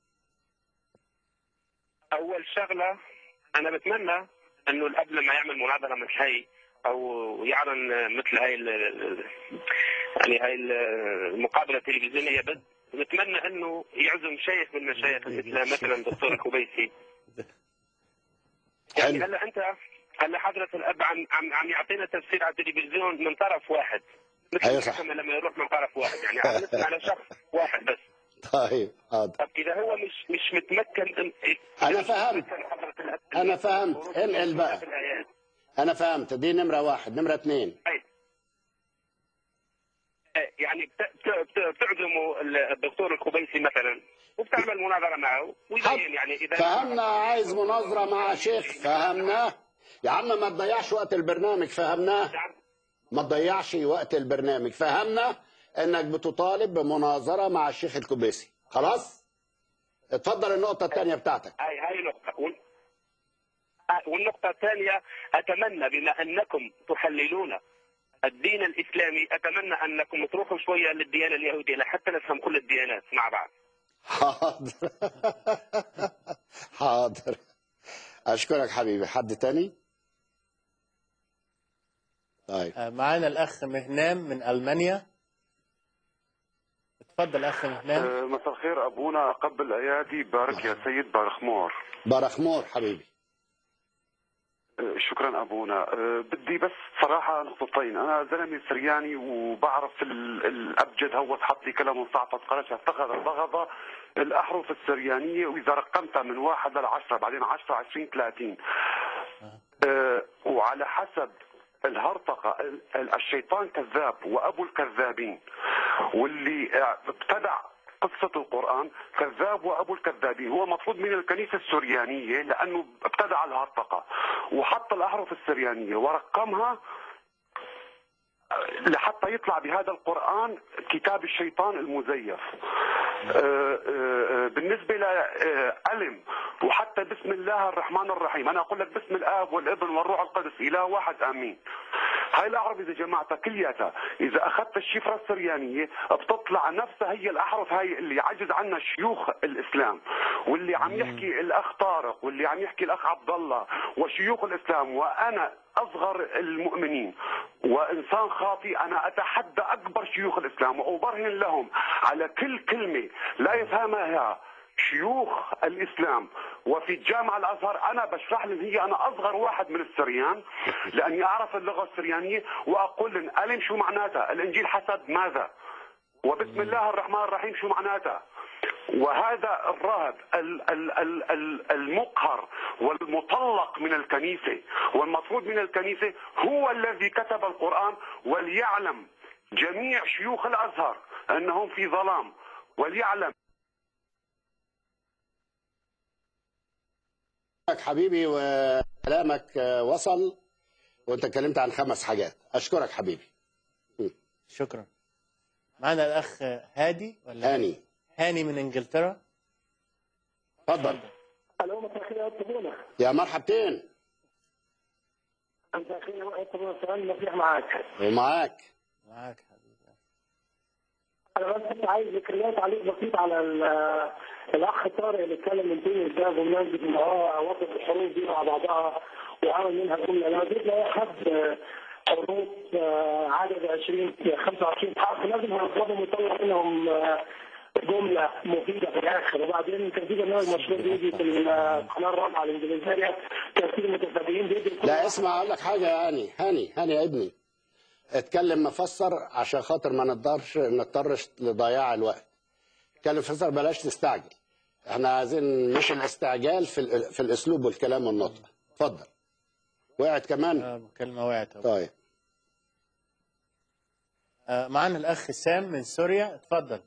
[SPEAKER 12] اول شغله انا بتمنى انه الاب لما يعمل مناظره من هاي او يعلن مثل هاي ال- ال- يعني هاي المقابله التلفزيونيه بس بتمنى انه يعزم شيخ من مشايخ الاسلام مثلا الدكتور الكوبيسي يعني
[SPEAKER 2] حلو
[SPEAKER 12] هلا انت هلا حضره الاب عم عم, عم يعطينا تفسير على التلفزيون من طرف واحد مثل
[SPEAKER 2] أيوة صح.
[SPEAKER 12] الحكم لما يروح من طرف واحد يعني عم نسمع على شخص واحد بس
[SPEAKER 2] طيب حاضر
[SPEAKER 12] طب اذا هو مش مش متمكن إن-
[SPEAKER 2] أنا فهمت.
[SPEAKER 12] حضرة الأب
[SPEAKER 2] أنا فهمت. انقل بقى.
[SPEAKER 12] في الآيات.
[SPEAKER 2] أنا فهمت دي نمرة واحد نمرة اتنين
[SPEAKER 12] يعني بت- بت- بت- بتعزموا الدكتور الكوبيسي مثلا وبتعمل مناظره معه ويبين يعني اذا
[SPEAKER 2] فهمنا عايز مناظرة مع شيخ فهمناه يا عم ما تضيعش وقت البرنامج فهمناه ما تضيعش وقت البرنامج فهمنا انك بتطالب بمناظرة مع الشيخ الكوبيسي خلاص اتفضل النقطة الثانية بتاعتك
[SPEAKER 12] هاي هاي نقطه وال- آه، والنقطه الثانيه اتمنى بما انكم تحللون الدين الاسلامي اتمنى انكم تروحوا شويه للديانه اليهوديه لحتى نفهم كل الديانات مع بعض
[SPEAKER 2] حاضر حاضر اشكرك حبيبي حد تاني طيب
[SPEAKER 1] آه، معانا الاخ مهنام من المانيا اتفضل اخ مهنام
[SPEAKER 13] آه، مساء الخير ابونا قبل الايادي بارك يا سيد بارخمور
[SPEAKER 2] بارخمور حبيبي
[SPEAKER 13] آه، شكرا ابونا آه، بدي بس صراحه نقطتين انا زلمه سرياني وبعرف ال- الابجد هو حط لي كلام صعبة قرش اتخذ البغضة الاحرف السريانيه واذا رقمتها من واحد للعشره بعدين 10 20 30 آه، وعلى حسب الهرطقة ال- ال- الشيطان كذاب وأبو الكذابين واللي آه، ابتدع قصة القرآن كذاب وأبو الكذابين هو مطلوب من الكنيسة السريانية لأنه ابتدع الهرطقة وحط الأحرف السريانية ورقمها لحتى يطلع بهذا القرآن كتاب الشيطان المزيف آه، آه، آه، بالنسبة لعلم وحتى بسم الله الرحمن الرحيم انا اقول لك بسم الاب والابن والروح القدس اله واحد امين هاي الاعرف اذا جمعتها كلياتها اذا اخذت الشفره السريانيه بتطلع نفسها هي الاحرف هاي اللي عجز عنها شيوخ الاسلام واللي عم يحكي الاخ طارق واللي عم يحكي الاخ عبد الله وشيوخ الاسلام وانا اصغر المؤمنين وانسان خاطئ انا اتحدى اكبر شيوخ الاسلام وابرهن لهم على كل كلمه لا يفهمها شيوخ الاسلام وفي الجامعه الازهر انا بشرح لهم هي انا اصغر واحد من السريان لاني اعرف اللغه السريانيه واقول لهم الم شو معناتها الانجيل حسب ماذا وبسم الله الرحمن الرحيم شو معناتها وهذا الراهب ال- ال- ال- ال- المقهر والمطلق من الكنيسة والمطرود من الكنيسة هو الذي كتب القرآن وليعلم جميع شيوخ الأزهر أنهم في ظلام وليعلم
[SPEAKER 2] أشكرك حبيبي وكلامك آه، وصل وانت اتكلمت عن خمس حاجات اشكرك حبيبي
[SPEAKER 1] شكرا معنا الاخ هادي ولا
[SPEAKER 2] هاني
[SPEAKER 1] هاني من انجلترا
[SPEAKER 2] اتفضل
[SPEAKER 14] الو مساء الخير يا طبونة
[SPEAKER 2] يا مرحبتين
[SPEAKER 14] مساء الخير يا طبونة سؤال المسيح معاك
[SPEAKER 2] ومعاك
[SPEAKER 1] معاك
[SPEAKER 14] انا بس كنت عايز ذكريات تعليق بسيط على ال- الاخ طارق اللي اتكلم من تونس ده بمناسبه ان هو وصف الحروف دي مع بعضها وعمل منها جمله لما جيت لاقي حد آه، حروف آه، عدد 20 25 حرف لازم هنطلبهم ويطلع منهم آه، جمله مفيده في الاخر وبعدين كان في برنامج مشهور بيجي في القناه الرابعه الانجليزيه كان في المتفرجين بيجي
[SPEAKER 2] لا اسمع اقول لك حاجه يا هاني هاني هاني يا ابني اتكلم مفسر عشان خاطر ما نقدرش نضطرش لضياع الوقت اتكلم مفسر بلاش تستعجل احنا عايزين مش الاستعجال في ال- في الاسلوب والكلام والنطق اتفضل وقعت كمان
[SPEAKER 1] كلمه وقعت أهو.
[SPEAKER 2] طيب
[SPEAKER 1] آه، معنا الاخ سام من سوريا اتفضل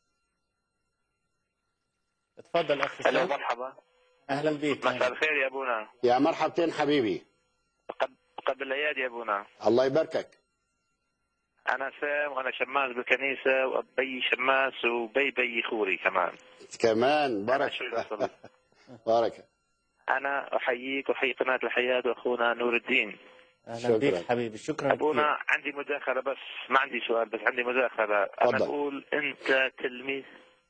[SPEAKER 1] اتفضل اخ
[SPEAKER 15] الو
[SPEAKER 1] سام
[SPEAKER 15] مرحبا
[SPEAKER 1] اهلا بيك
[SPEAKER 15] مساء الخير يا ابونا
[SPEAKER 2] يا مرحبتين حبيبي
[SPEAKER 15] قبل الايادي يا ابونا
[SPEAKER 2] الله يباركك
[SPEAKER 15] انا سام وانا شماس بالكنيسه وابي شماس وبي بي خوري كمان
[SPEAKER 2] كمان بركه
[SPEAKER 15] شو الأصل؟
[SPEAKER 2] بركه
[SPEAKER 15] انا احييك واحيي قناه الحياه واخونا نور الدين
[SPEAKER 1] اهلا بيك حبيبي شكرا
[SPEAKER 15] ابونا
[SPEAKER 1] كثير
[SPEAKER 15] عندي مداخله بس ما عندي سؤال بس عندي مداخله انا
[SPEAKER 2] تفضل.
[SPEAKER 15] اقول انت تلميذ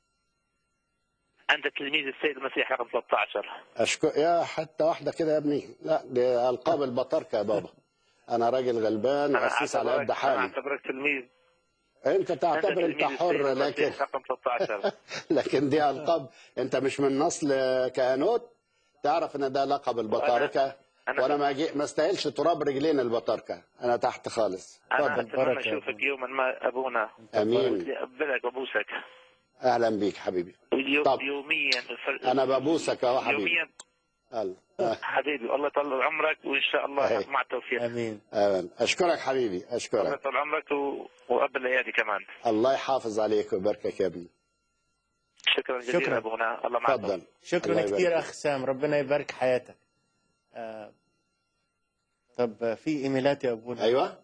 [SPEAKER 15] انت تلميذ السيد المسيح رقم 13
[SPEAKER 2] أشكر يا حتى واحدة كده يا ابني لا دي ألقاب البطاركة يا بابا أنا راجل غلبان
[SPEAKER 15] انا
[SPEAKER 2] وأسيس على قد
[SPEAKER 15] اعتبرك انا
[SPEAKER 2] حالي
[SPEAKER 15] اعتبرك تلميذ
[SPEAKER 2] أنت تعتبر أنت
[SPEAKER 15] تلميذ
[SPEAKER 2] حر
[SPEAKER 15] السيد
[SPEAKER 2] لكن
[SPEAKER 15] المسيح رقم 13
[SPEAKER 2] لكن دي ألقاب أنت مش من نسل كهنوت تعرف إن ده لقب البطاركة
[SPEAKER 15] أنا-
[SPEAKER 2] وأنا ما جي... ما استاهلش تراب رجلين البطاركة أنا تحت خالص
[SPEAKER 15] انا
[SPEAKER 2] اتفضل
[SPEAKER 15] اتمنى اشوفك يوما ما ابونا
[SPEAKER 2] آمين.
[SPEAKER 15] بدي اقبلك وابوسك
[SPEAKER 2] أهلا بيك حبيبي
[SPEAKER 15] يو-
[SPEAKER 2] طب.
[SPEAKER 15] يوميا الفرق-
[SPEAKER 2] أنا ببوسك أهو حبيبي
[SPEAKER 15] يوميا
[SPEAKER 2] هلا
[SPEAKER 15] حبيبي الله يطول عمرك وان شاء الله
[SPEAKER 2] أهي.
[SPEAKER 15] مع التوفيق
[SPEAKER 1] امين
[SPEAKER 2] أهلا. أشكرك حبيبي
[SPEAKER 15] الله
[SPEAKER 2] أشكرك
[SPEAKER 15] يطول عمرك و... وقبل الايادي كمان
[SPEAKER 2] الله يحافظ عليك ويباركك يا ابني
[SPEAKER 15] شكرا جزيلا
[SPEAKER 1] شكرا.
[SPEAKER 15] ابونا الله معك
[SPEAKER 2] تفضل
[SPEAKER 1] شكرا
[SPEAKER 2] الله
[SPEAKER 1] كثير
[SPEAKER 2] يبارك
[SPEAKER 1] اخ سام ربنا يبارك حياتك آه، طب آه، في ايميلات يا ابونا
[SPEAKER 2] أيوه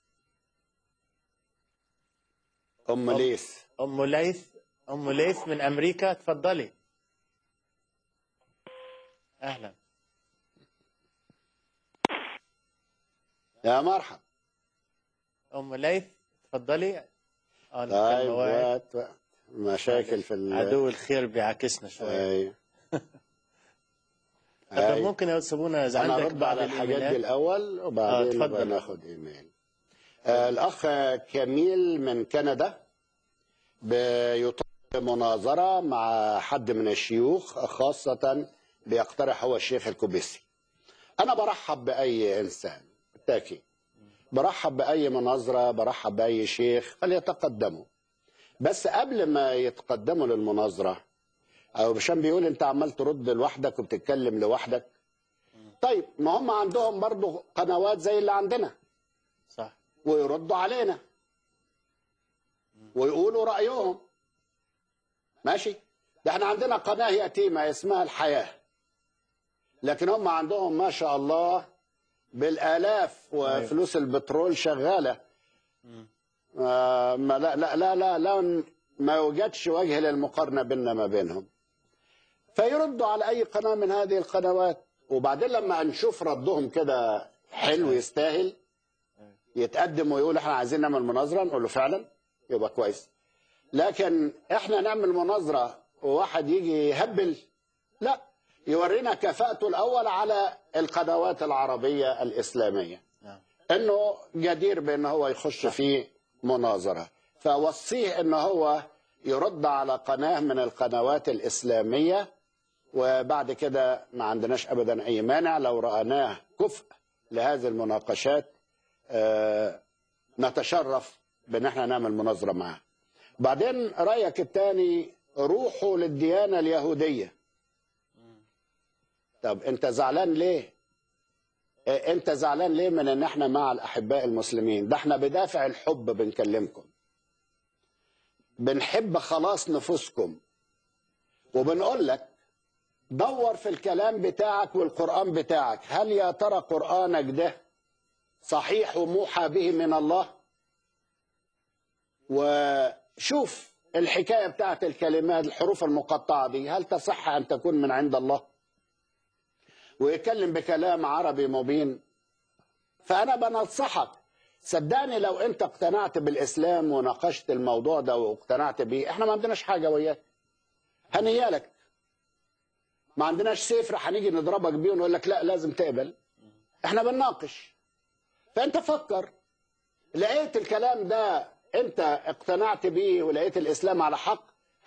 [SPEAKER 2] أم ليث
[SPEAKER 1] ام ليث ام ليث من امريكا اتفضلي اهلا
[SPEAKER 2] يا مرحب
[SPEAKER 1] ام ليث اتفضلي اه
[SPEAKER 2] طيب
[SPEAKER 1] الكلمة وقعت.
[SPEAKER 2] وقت وقت مشاكل في ال
[SPEAKER 1] عدو الخير بيعاكسنا شويه
[SPEAKER 2] ايوه
[SPEAKER 1] طب
[SPEAKER 2] أيوة.
[SPEAKER 1] ممكن يا استاذ بونا اذا
[SPEAKER 2] انا
[SPEAKER 1] عندك
[SPEAKER 2] ارد
[SPEAKER 1] بعض
[SPEAKER 2] على الحاجات دي
[SPEAKER 1] الايميلات
[SPEAKER 2] الاول
[SPEAKER 1] آه،
[SPEAKER 2] وبعدين
[SPEAKER 1] اتفضل.
[SPEAKER 2] نبقى ناخد ايميل آه الاخ كميل من كندا بيطلب مناظره مع حد من الشيوخ خاصه بيقترح هو الشيخ الكوبيسي انا برحب باي انسان بالتاكيد برحب باي مناظره برحب باي شيخ فليتقدموا بس قبل ما يتقدموا للمناظره او هشام بيقول انت عمال ترد لوحدك وبتتكلم لوحدك طيب ما هم عندهم برضه قنوات زي اللي عندنا
[SPEAKER 1] صح
[SPEAKER 2] ويردوا علينا ويقولوا رايهم ماشي ده احنا عندنا قناه يتيمه اسمها الحياه لكن هم عندهم ما شاء الله بالالاف وفلوس البترول شغاله آه ما لا لا لا لا, لا ما يوجدش وجه للمقارنه بيننا ما بينهم فيردوا على اي قناه من هذه القنوات وبعدين لما نشوف ردهم كده حلو يستاهل يتقدم ويقول احنا عايزين نعمل مناظره نقول له فعلا يبقى كويس لكن احنا نعمل مناظره وواحد يجي يهبل لا يورينا كفاءته الاول على القنوات العربيه الاسلاميه انه جدير بان هو يخش في مناظره فوصيه ان هو يرد على قناه من القنوات الاسلاميه وبعد كده ما عندناش ابدا اي مانع لو راناه كفء لهذه المناقشات آه، نتشرف بان احنا نعمل مناظره معاه بعدين رايك الثاني روحوا للديانه اليهوديه طب انت زعلان ليه آه، انت زعلان ليه من ان احنا مع الاحباء المسلمين ده احنا بدافع الحب بنكلمكم بنحب خلاص نفوسكم وبنقول لك دور في الكلام بتاعك والقرآن بتاعك هل يا ترى قرآنك ده صحيح وموحى به من الله وشوف الحكاية بتاعت الكلمات الحروف المقطعة دي هل تصح أن تكون من عند الله ويتكلم بكلام عربي مبين فأنا بنصحك صدقني لو أنت اقتنعت بالإسلام وناقشت الموضوع ده واقتنعت بيه احنا ما عندناش حاجة وياك هنيالك ما عندناش سيف رح هنيجي نضربك بيه ونقول لك لا لازم تقبل احنا بنناقش فانت فكر لقيت الكلام ده انت اقتنعت بيه ولقيت الاسلام على حق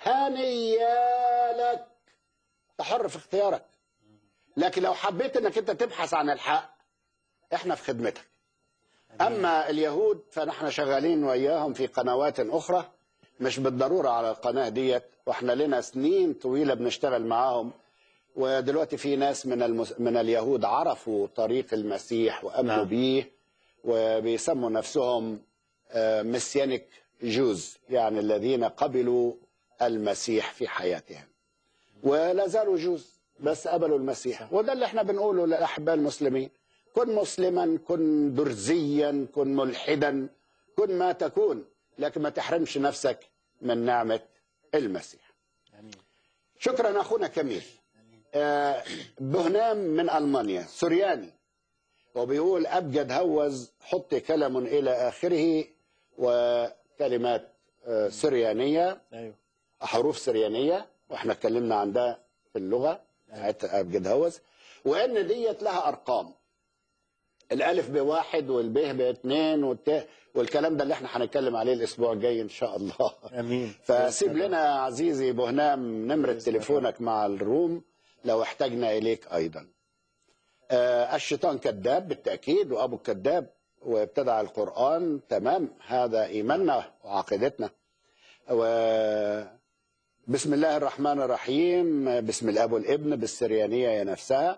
[SPEAKER 2] هنيالك انت حر في اختيارك لكن لو حبيت انك انت تبحث عن الحق احنا في خدمتك اما اليهود فنحن شغالين وياهم في قنوات اخرى مش بالضروره على القناه ديت واحنا لنا سنين طويله بنشتغل معاهم ودلوقتي في ناس من المس... من اليهود عرفوا طريق المسيح وامنوا
[SPEAKER 1] نعم.
[SPEAKER 2] بيه وبيسموا نفسهم مسيانيك جوز يعني الذين قبلوا المسيح في حياتهم ولا زالوا جوز بس قبلوا المسيح وده اللي احنا بنقوله للاحباء المسلمين كن مسلما كن درزيا كن ملحدا كن ما تكون لكن ما تحرمش نفسك من نعمه المسيح شكرا اخونا كميل آه، بهنام من المانيا سورياني وبيقول ابجد هوز حط كلم الى اخره وكلمات آه، سريانيه
[SPEAKER 1] ايوه
[SPEAKER 2] حروف سريانيه واحنا اتكلمنا عن ده في اللغه بتاعت ابجد هوز وان ديت لها ارقام الالف بواحد والب باثنين والت والكلام ده اللي احنا هنتكلم عليه الاسبوع الجاي ان شاء الله
[SPEAKER 1] امين
[SPEAKER 2] فسيب لنا يا عزيزي بهنام نمرة تليفونك مع الروم لو احتجنا إليك أيضا آه، الشيطان كذاب بالتأكيد وأبو الكذاب وابتدع القرآن تمام هذا إيماننا وعقيدتنا و بسم الله الرحمن الرحيم بسم الأب والابن بالسريانية يا نفسها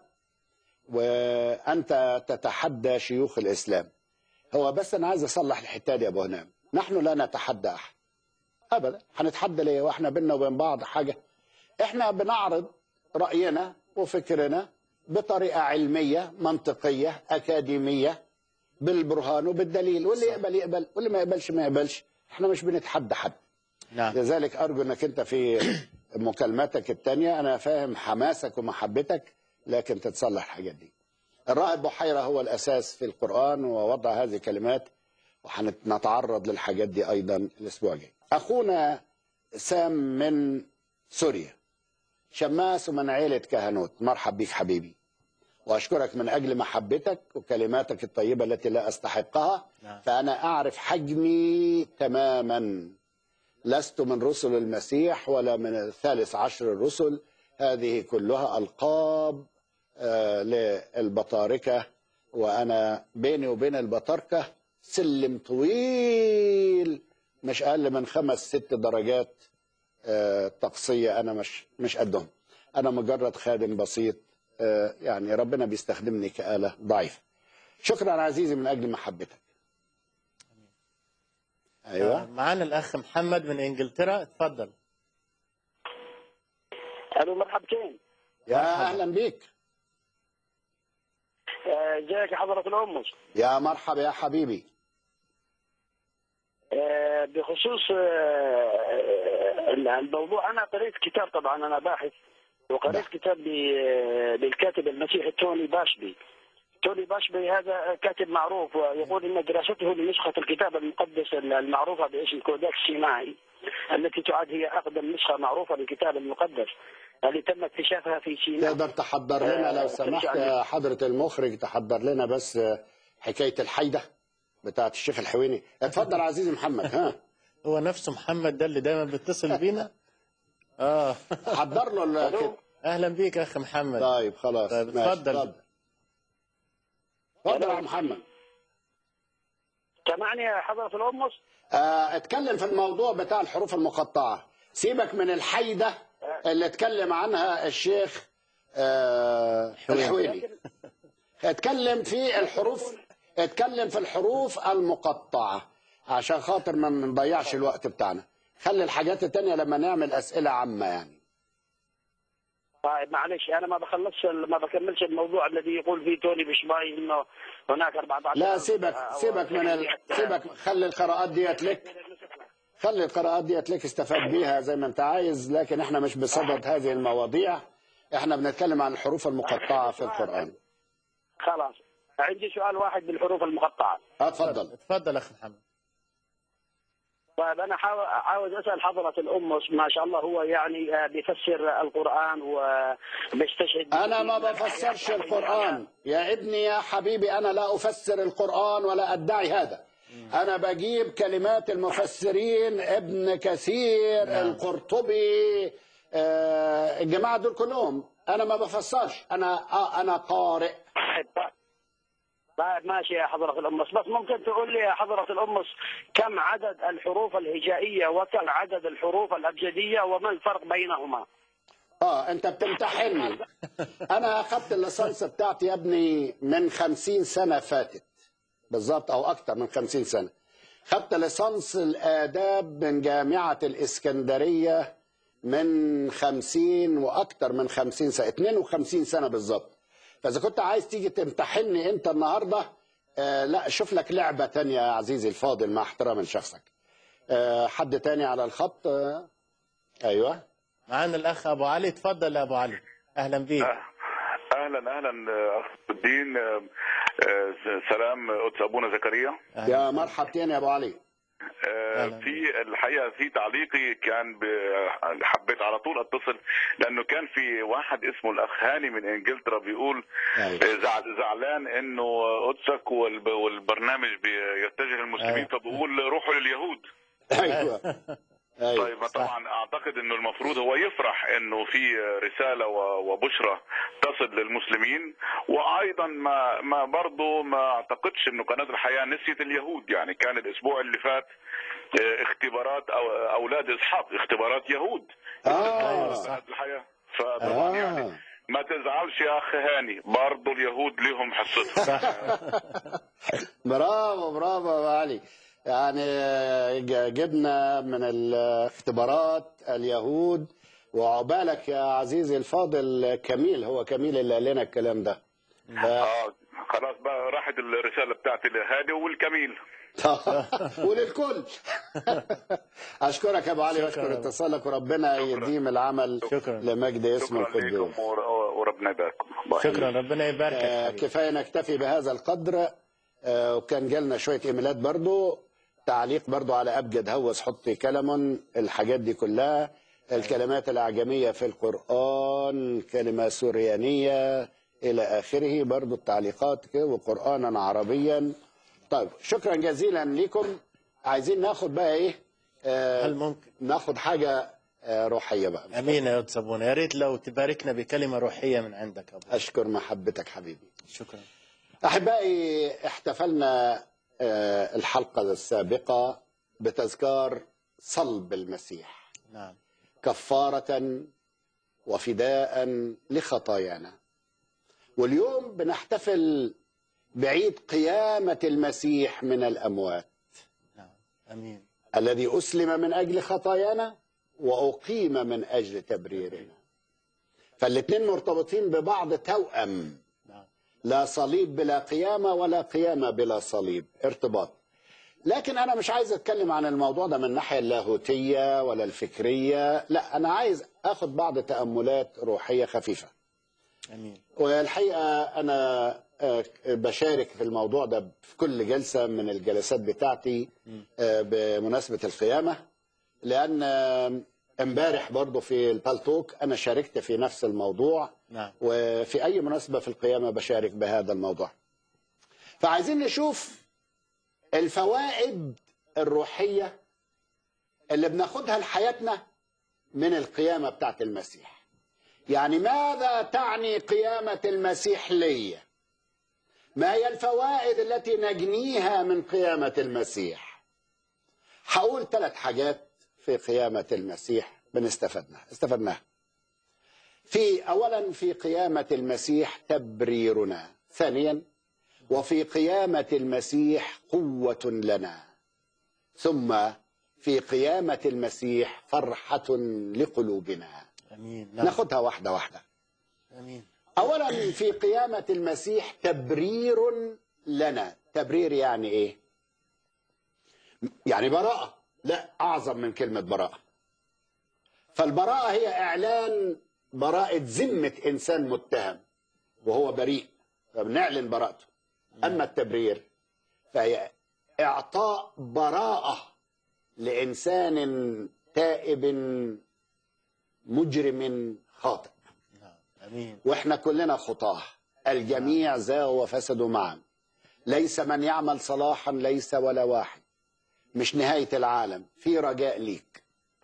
[SPEAKER 2] وأنت تتحدى شيوخ الإسلام هو بس أنا عايز أصلح الحتة دي يا أبو هنام نحن لا نتحدى أحد ابدا هنتحدى ليه واحنا بينا وبين بعض حاجه احنا بنعرض راينا وفكرنا بطريقه علميه منطقيه اكاديميه بالبرهان وبالدليل واللي يقبل يقبل واللي ما يقبلش ما يقبلش احنا مش بنتحدى حد
[SPEAKER 1] نعم
[SPEAKER 2] لذلك ارجو انك انت في مكالماتك الثانيه انا فاهم حماسك ومحبتك لكن تتصلح الحاجات دي الراهب بحيره هو الاساس في القران ووضع هذه الكلمات وهنتعرض للحاجات دي ايضا الاسبوع الجاي اخونا سام من سوريا شماس ومن عيلة كهنوت مرحب بيك حبيبي واشكرك من اجل محبتك وكلماتك الطيبه التي لا استحقها
[SPEAKER 1] نعم.
[SPEAKER 2] فانا اعرف حجمي تماما لست من رسل المسيح ولا من الثالث عشر الرسل هذه كلها القاب آه، للبطاركه وانا بيني وبين البطاركه سلم طويل مش اقل من خمس ست درجات آه، طقسيه انا مش مش قدهم انا مجرد خادم بسيط آه، يعني ربنا بيستخدمني كآلة ضعيفة شكرا عزيزي من أجل محبتك
[SPEAKER 1] آه،
[SPEAKER 2] أيوة
[SPEAKER 1] معانا الاخ محمد من انجلترا اتفضل
[SPEAKER 14] الو مرحبتين
[SPEAKER 2] يا أهلا بيك
[SPEAKER 14] آه، ازيك يا حضرة الأمس
[SPEAKER 2] يا مرحبا يا حبيبي
[SPEAKER 14] آه، بخصوص آه، آه، الموضوع أنا قريت كتاب طبعا أنا باحث وقرأت كتاب ل- للكاتب المسيحي توني باشبي توني باشبي هذا كاتب معروف ويقول ان دراسته لنسخه الكتاب المقدس المعروفه باسم كوداكس سيناي التي تعد هي اقدم نسخه معروفه للكتاب المقدس التي تم اكتشافها في سيناء
[SPEAKER 2] تقدر تحضر لنا
[SPEAKER 14] آه،
[SPEAKER 2] لو سمحت
[SPEAKER 14] ترجع
[SPEAKER 2] يا حضرة المخرج تحضر لنا بس حكاية الحيدة بتاعت الشيخ الحويني اتفضل عزيزي محمد ها
[SPEAKER 1] هو نفسه محمد ده اللي دايما بيتصل بينا اه
[SPEAKER 2] حضر له ال-
[SPEAKER 1] اهلا بيك يا اخ محمد
[SPEAKER 2] طيب خلاص
[SPEAKER 1] طيب
[SPEAKER 2] ماشي،
[SPEAKER 1] اتفضل
[SPEAKER 2] اتفضل اتفضل يا محمد
[SPEAKER 14] سمعني يا حضره الامس
[SPEAKER 2] آه، اتكلم في الموضوع بتاع الحروف المقطعة سيبك من الحيدة اللي اتكلم عنها الشيخ آه، الحويني اتكلم في الحروف اتكلم في الحروف المقطعة عشان خاطر ما نضيعش الوقت بتاعنا خلي الحاجات التانية لما نعمل أسئلة عامة يعني
[SPEAKER 14] طيب معلش انا ما بخلصش ما بكملش الموضوع الذي يقول فيه توني بشباي انه هناك 14
[SPEAKER 2] لا سيبك
[SPEAKER 14] أو-
[SPEAKER 2] سيبك من ال... سيبك خلي القراءات ديت لك خلي القراءات ديت لك استفاد بيها زي ما انت عايز لكن احنا مش بصدد هذه المواضيع احنا بنتكلم عن الحروف المقطعة في القرآن
[SPEAKER 14] خلاص عندي سؤال واحد بالحروف المقطعه
[SPEAKER 2] اتفضل
[SPEAKER 1] اتفضل اخ محمد
[SPEAKER 14] طيب انا حاو- عاوز اسال حضره الامس ما شاء الله هو يعني آه، بيفسر القران وبيستشهد
[SPEAKER 2] انا ما بفسرش القرآن يا ابني يا حبيبي انا لا افسر القرآن ولا ادعي هذا انا بجيب كلمات المفسرين ابن كثير القرطبي آه، الجماعة دول كلهم انا ما بفسرش انا آه، انا قارئ
[SPEAKER 14] طيب ماشي يا حضرة الأمس بس ممكن تقول لي يا حضرة الأمس كم عدد الحروف الهجائية وكم عدد الحروف الأبجدية وما الفرق بينهما
[SPEAKER 2] اه انت بتمتحني انا اخذت الليسانس بتاعتي يا ابني من خمسين سنة فاتت بالظبط او اكتر من خمسين سنة خدت ليسانس الاداب من جامعة الاسكندرية من خمسين واكتر من خمسين سنة 52 سنة بالظبط فاذا كنت عايز تيجي تمتحني انت النهاردة آه لا شوف لك لعبة تانية يا عزيزي الفاضل مع احترام لشخصك آه حد تاني على الخط آه ايوه
[SPEAKER 1] معانا الاخ ابو علي اتفضل يا ابو علي اهلا بيك
[SPEAKER 16] اهلا اهلا اخ الدين آه، آه، سلام قدس ابونا زكريا
[SPEAKER 2] يا مرحبتين يا ابو علي
[SPEAKER 16] آه، في الحقيقه في تعليقي كان ب- حبيت على طول اتصل لانه كان في واحد اسمه الاخ هاني من انجلترا بيقول آه، زعل زعلان انه قدسك والب- والبرنامج بيتجه للمسلمين فبقول روحوا لليهود
[SPEAKER 2] ايوه
[SPEAKER 16] طيب ما طبعا اعتقد انه المفروض هو يفرح انه في رساله و- وبشرى تصل للمسلمين وايضا ما ما برضه ما اعتقدش انه قناه الحياه نسيت اليهود يعني كان الاسبوع اللي فات آه، اختبارات أو اولاد اسحاق اختبارات يهود
[SPEAKER 2] اه
[SPEAKER 16] قناه الحياه فطبعا يعني ما تزعلش يا اخ هاني برضه اليهود لهم حصتهم
[SPEAKER 2] برافو برافو يا أبو علي يعني ج- جبنا من الاختبارات اليهود وعقبالك يا عزيزي الفاضل كميل هو كميل اللي قال لنا الكلام ده
[SPEAKER 16] اه خلاص بقى راحت الرساله بتاعتي لهادي والكميل
[SPEAKER 2] وللكل اشكرك يا ابو علي
[SPEAKER 16] شكراً.
[SPEAKER 2] واشكر اتصالك وربنا يديم العمل لمجد اسم
[SPEAKER 16] شكرا
[SPEAKER 2] القدوس
[SPEAKER 16] لكم ور- وربنا يباركم الله
[SPEAKER 1] شكرا
[SPEAKER 16] يخليك.
[SPEAKER 1] ربنا يبارك
[SPEAKER 2] آه، كفايه نكتفي بهذا القدر آه، وكان جالنا شويه ايميلات برضو تعليق برضو على ابجد هوس حطي كلم الحاجات دي كلها الكلمات الاعجميه في القران كلمه سوريانيه الى اخره برضو التعليقات كده وقرانا عربيا طيب شكرا جزيلا لكم عايزين ناخد بقى ايه آه
[SPEAKER 1] هل ممكن
[SPEAKER 2] ناخد حاجه آه روحيه بقى
[SPEAKER 1] امين يا قدس ابونا يا ريت لو تباركنا بكلمه روحيه من عندك يا ابو
[SPEAKER 2] اشكر محبتك حبيبي
[SPEAKER 1] شكرا
[SPEAKER 2] أحبائي احتفلنا آه، الحلقة السابقة بتذكار صلب المسيح
[SPEAKER 1] نعم
[SPEAKER 2] كفارة وفداء لخطايانا واليوم بنحتفل بعيد قيامة المسيح من الأموات
[SPEAKER 1] امين
[SPEAKER 2] الذي أسلم من أجل خطايانا وأقيم من أجل تبريرنا فالاثنين مرتبطين ببعض توأم لا صليب بلا قيامة ولا قيامة بلا صليب ارتباط لكن انا مش عايز اتكلم عن الموضوع ده من الناحيه اللاهوتيه ولا الفكريه لا انا عايز اخد بعض تاملات روحيه خفيفه
[SPEAKER 1] امين
[SPEAKER 2] والحقيقه انا آه، بشارك في الموضوع ده في كل جلسه من الجلسات بتاعتي آه، بمناسبه القيامه لان آه، امبارح برضه في البالتوك انا شاركت في نفس الموضوع
[SPEAKER 1] نعم
[SPEAKER 2] وفي اي مناسبه في القيامه بشارك بهذا الموضوع فعايزين نشوف الفوائد الروحيه اللي بناخدها لحياتنا من القيامه بتاعت المسيح يعني ماذا تعني قيامه المسيح لي ما هي الفوائد التي نجنيها من قيامه المسيح هقول ثلاث حاجات في قيامه المسيح بنستفدنا استفدناها في اولا في قيامه المسيح تبريرنا ثانيا وفي قيامه المسيح قوه لنا ثم في قيامه المسيح فرحه لقلوبنا
[SPEAKER 1] امين نعم
[SPEAKER 2] ناخدها واحده واحده
[SPEAKER 1] امين
[SPEAKER 2] اولا في قيامه المسيح تبرير لنا تبرير يعني ايه يعني براءه لا اعظم من كلمه براءه فالبراءه هي اعلان براءه ذمه انسان متهم وهو بريء فبنعلن براءته اما التبرير فهي اعطاء براءه لانسان تائب مجرم خاطئ
[SPEAKER 1] امين
[SPEAKER 2] واحنا كلنا خطاه الجميع زاغوا وفسدوا معا ليس من يعمل صلاحا ليس ولا واحد مش نهاية العالم في رجاء ليك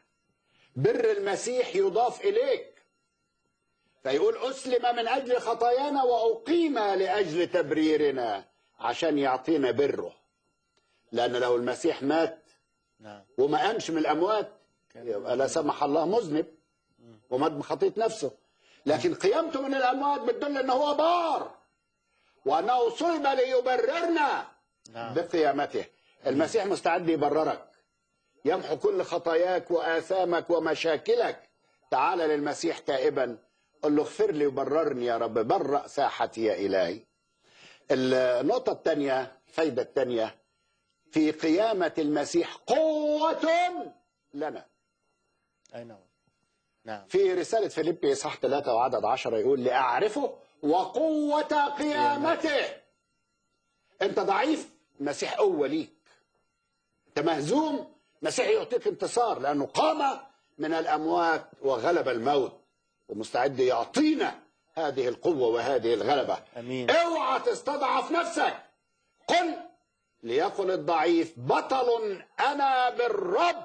[SPEAKER 2] بر المسيح يضاف إليك فيقول أسلم من أجل خطايانا وأقيم لأجل تبريرنا عشان يعطينا بره لأن لو المسيح مات
[SPEAKER 1] نعم
[SPEAKER 2] وما قامش من الأموات يبقى لا سمح الله مذنب ومات بخطية نفسه لكن قيامته من الأموات بتدل أنه هو بار وأنه صلب ليبررنا
[SPEAKER 1] نعم
[SPEAKER 2] بقيامته المسيح مستعد يبررك يمحو كل خطاياك وآثامك ومشاكلك تعال للمسيح تائبا قل له اغفر لي وبررني يا رب برأ ساحتي يا إلهي النقطة الثانية الفايدة الثانية في قيامة المسيح قوة لنا
[SPEAKER 1] اين هو نعم
[SPEAKER 2] في رسالة فيليبي صح 3 وعدد 10 يقول لأعرفه وقوة قيامته أنت ضعيف المسيح قوة ليك أنت مهزوم المسيح يعطيك انتصار لأنه قام من الأموات وغلب الموت ومستعد يعطينا هذه القوة وهذه الغلبة
[SPEAKER 1] امين
[SPEAKER 2] اوعى تستضعف نفسك قل ليقل الضعيف بطل انا بالرب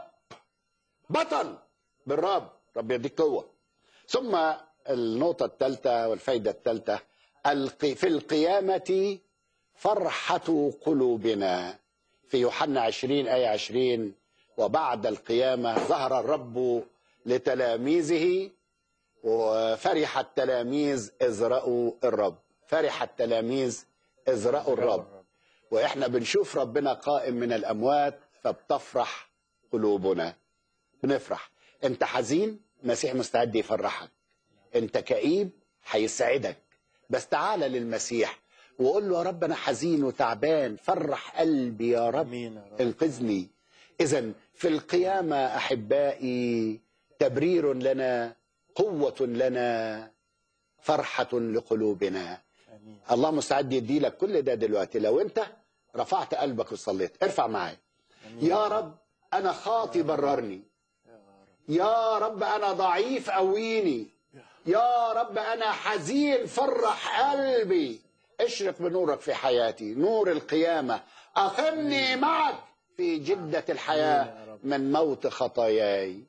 [SPEAKER 2] بطل بالرب رب يديك قوه ثم النقطه الثالثه والفايده الثالثه القي- في القيامه فرحه قلوبنا في يوحنا 20 ايه 20 وبعد القيامه ظهر الرب لتلاميذه وفرح التلاميذ إذ رأوا الرب فرح التلاميذ إذ رأوا الرب وإحنا بنشوف ربنا قائم من الأموات فبتفرح قلوبنا بنفرح أنت حزين مسيح مستعد يفرحك أنت كئيب هيسعدك بس تعال للمسيح وقول له يا رب أنا حزين وتعبان فرح قلبي يا رب
[SPEAKER 1] امين يا رب
[SPEAKER 2] انقذني إذا في القيامة أحبائي تبرير لنا قوة لنا فرحة لقلوبنا
[SPEAKER 1] امين
[SPEAKER 2] الله مستعد يدي لك كل ده دلوقتي لو أنت رفعت قلبك وصليت ارفع معايا يا رب أنا خاطي بررني يا رب أنا ضعيف قويني يا رب أنا حزين فرح قلبي اشرق بنورك في حياتي نور القيامة أقمني معك في جدة الحياة من موت خطاياي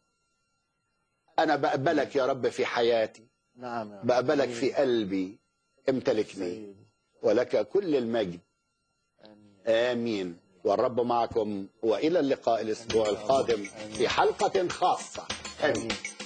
[SPEAKER 2] أنا بقبلك يا رب في حياتي
[SPEAKER 1] نعم يا رب
[SPEAKER 2] بقبلك
[SPEAKER 1] آمين.
[SPEAKER 2] في قلبي امتلكني
[SPEAKER 1] سيدي.
[SPEAKER 2] ولك كل المجد آمين والرب معكم وإلى اللقاء الأسبوع القادم في حلقة خاصة آمين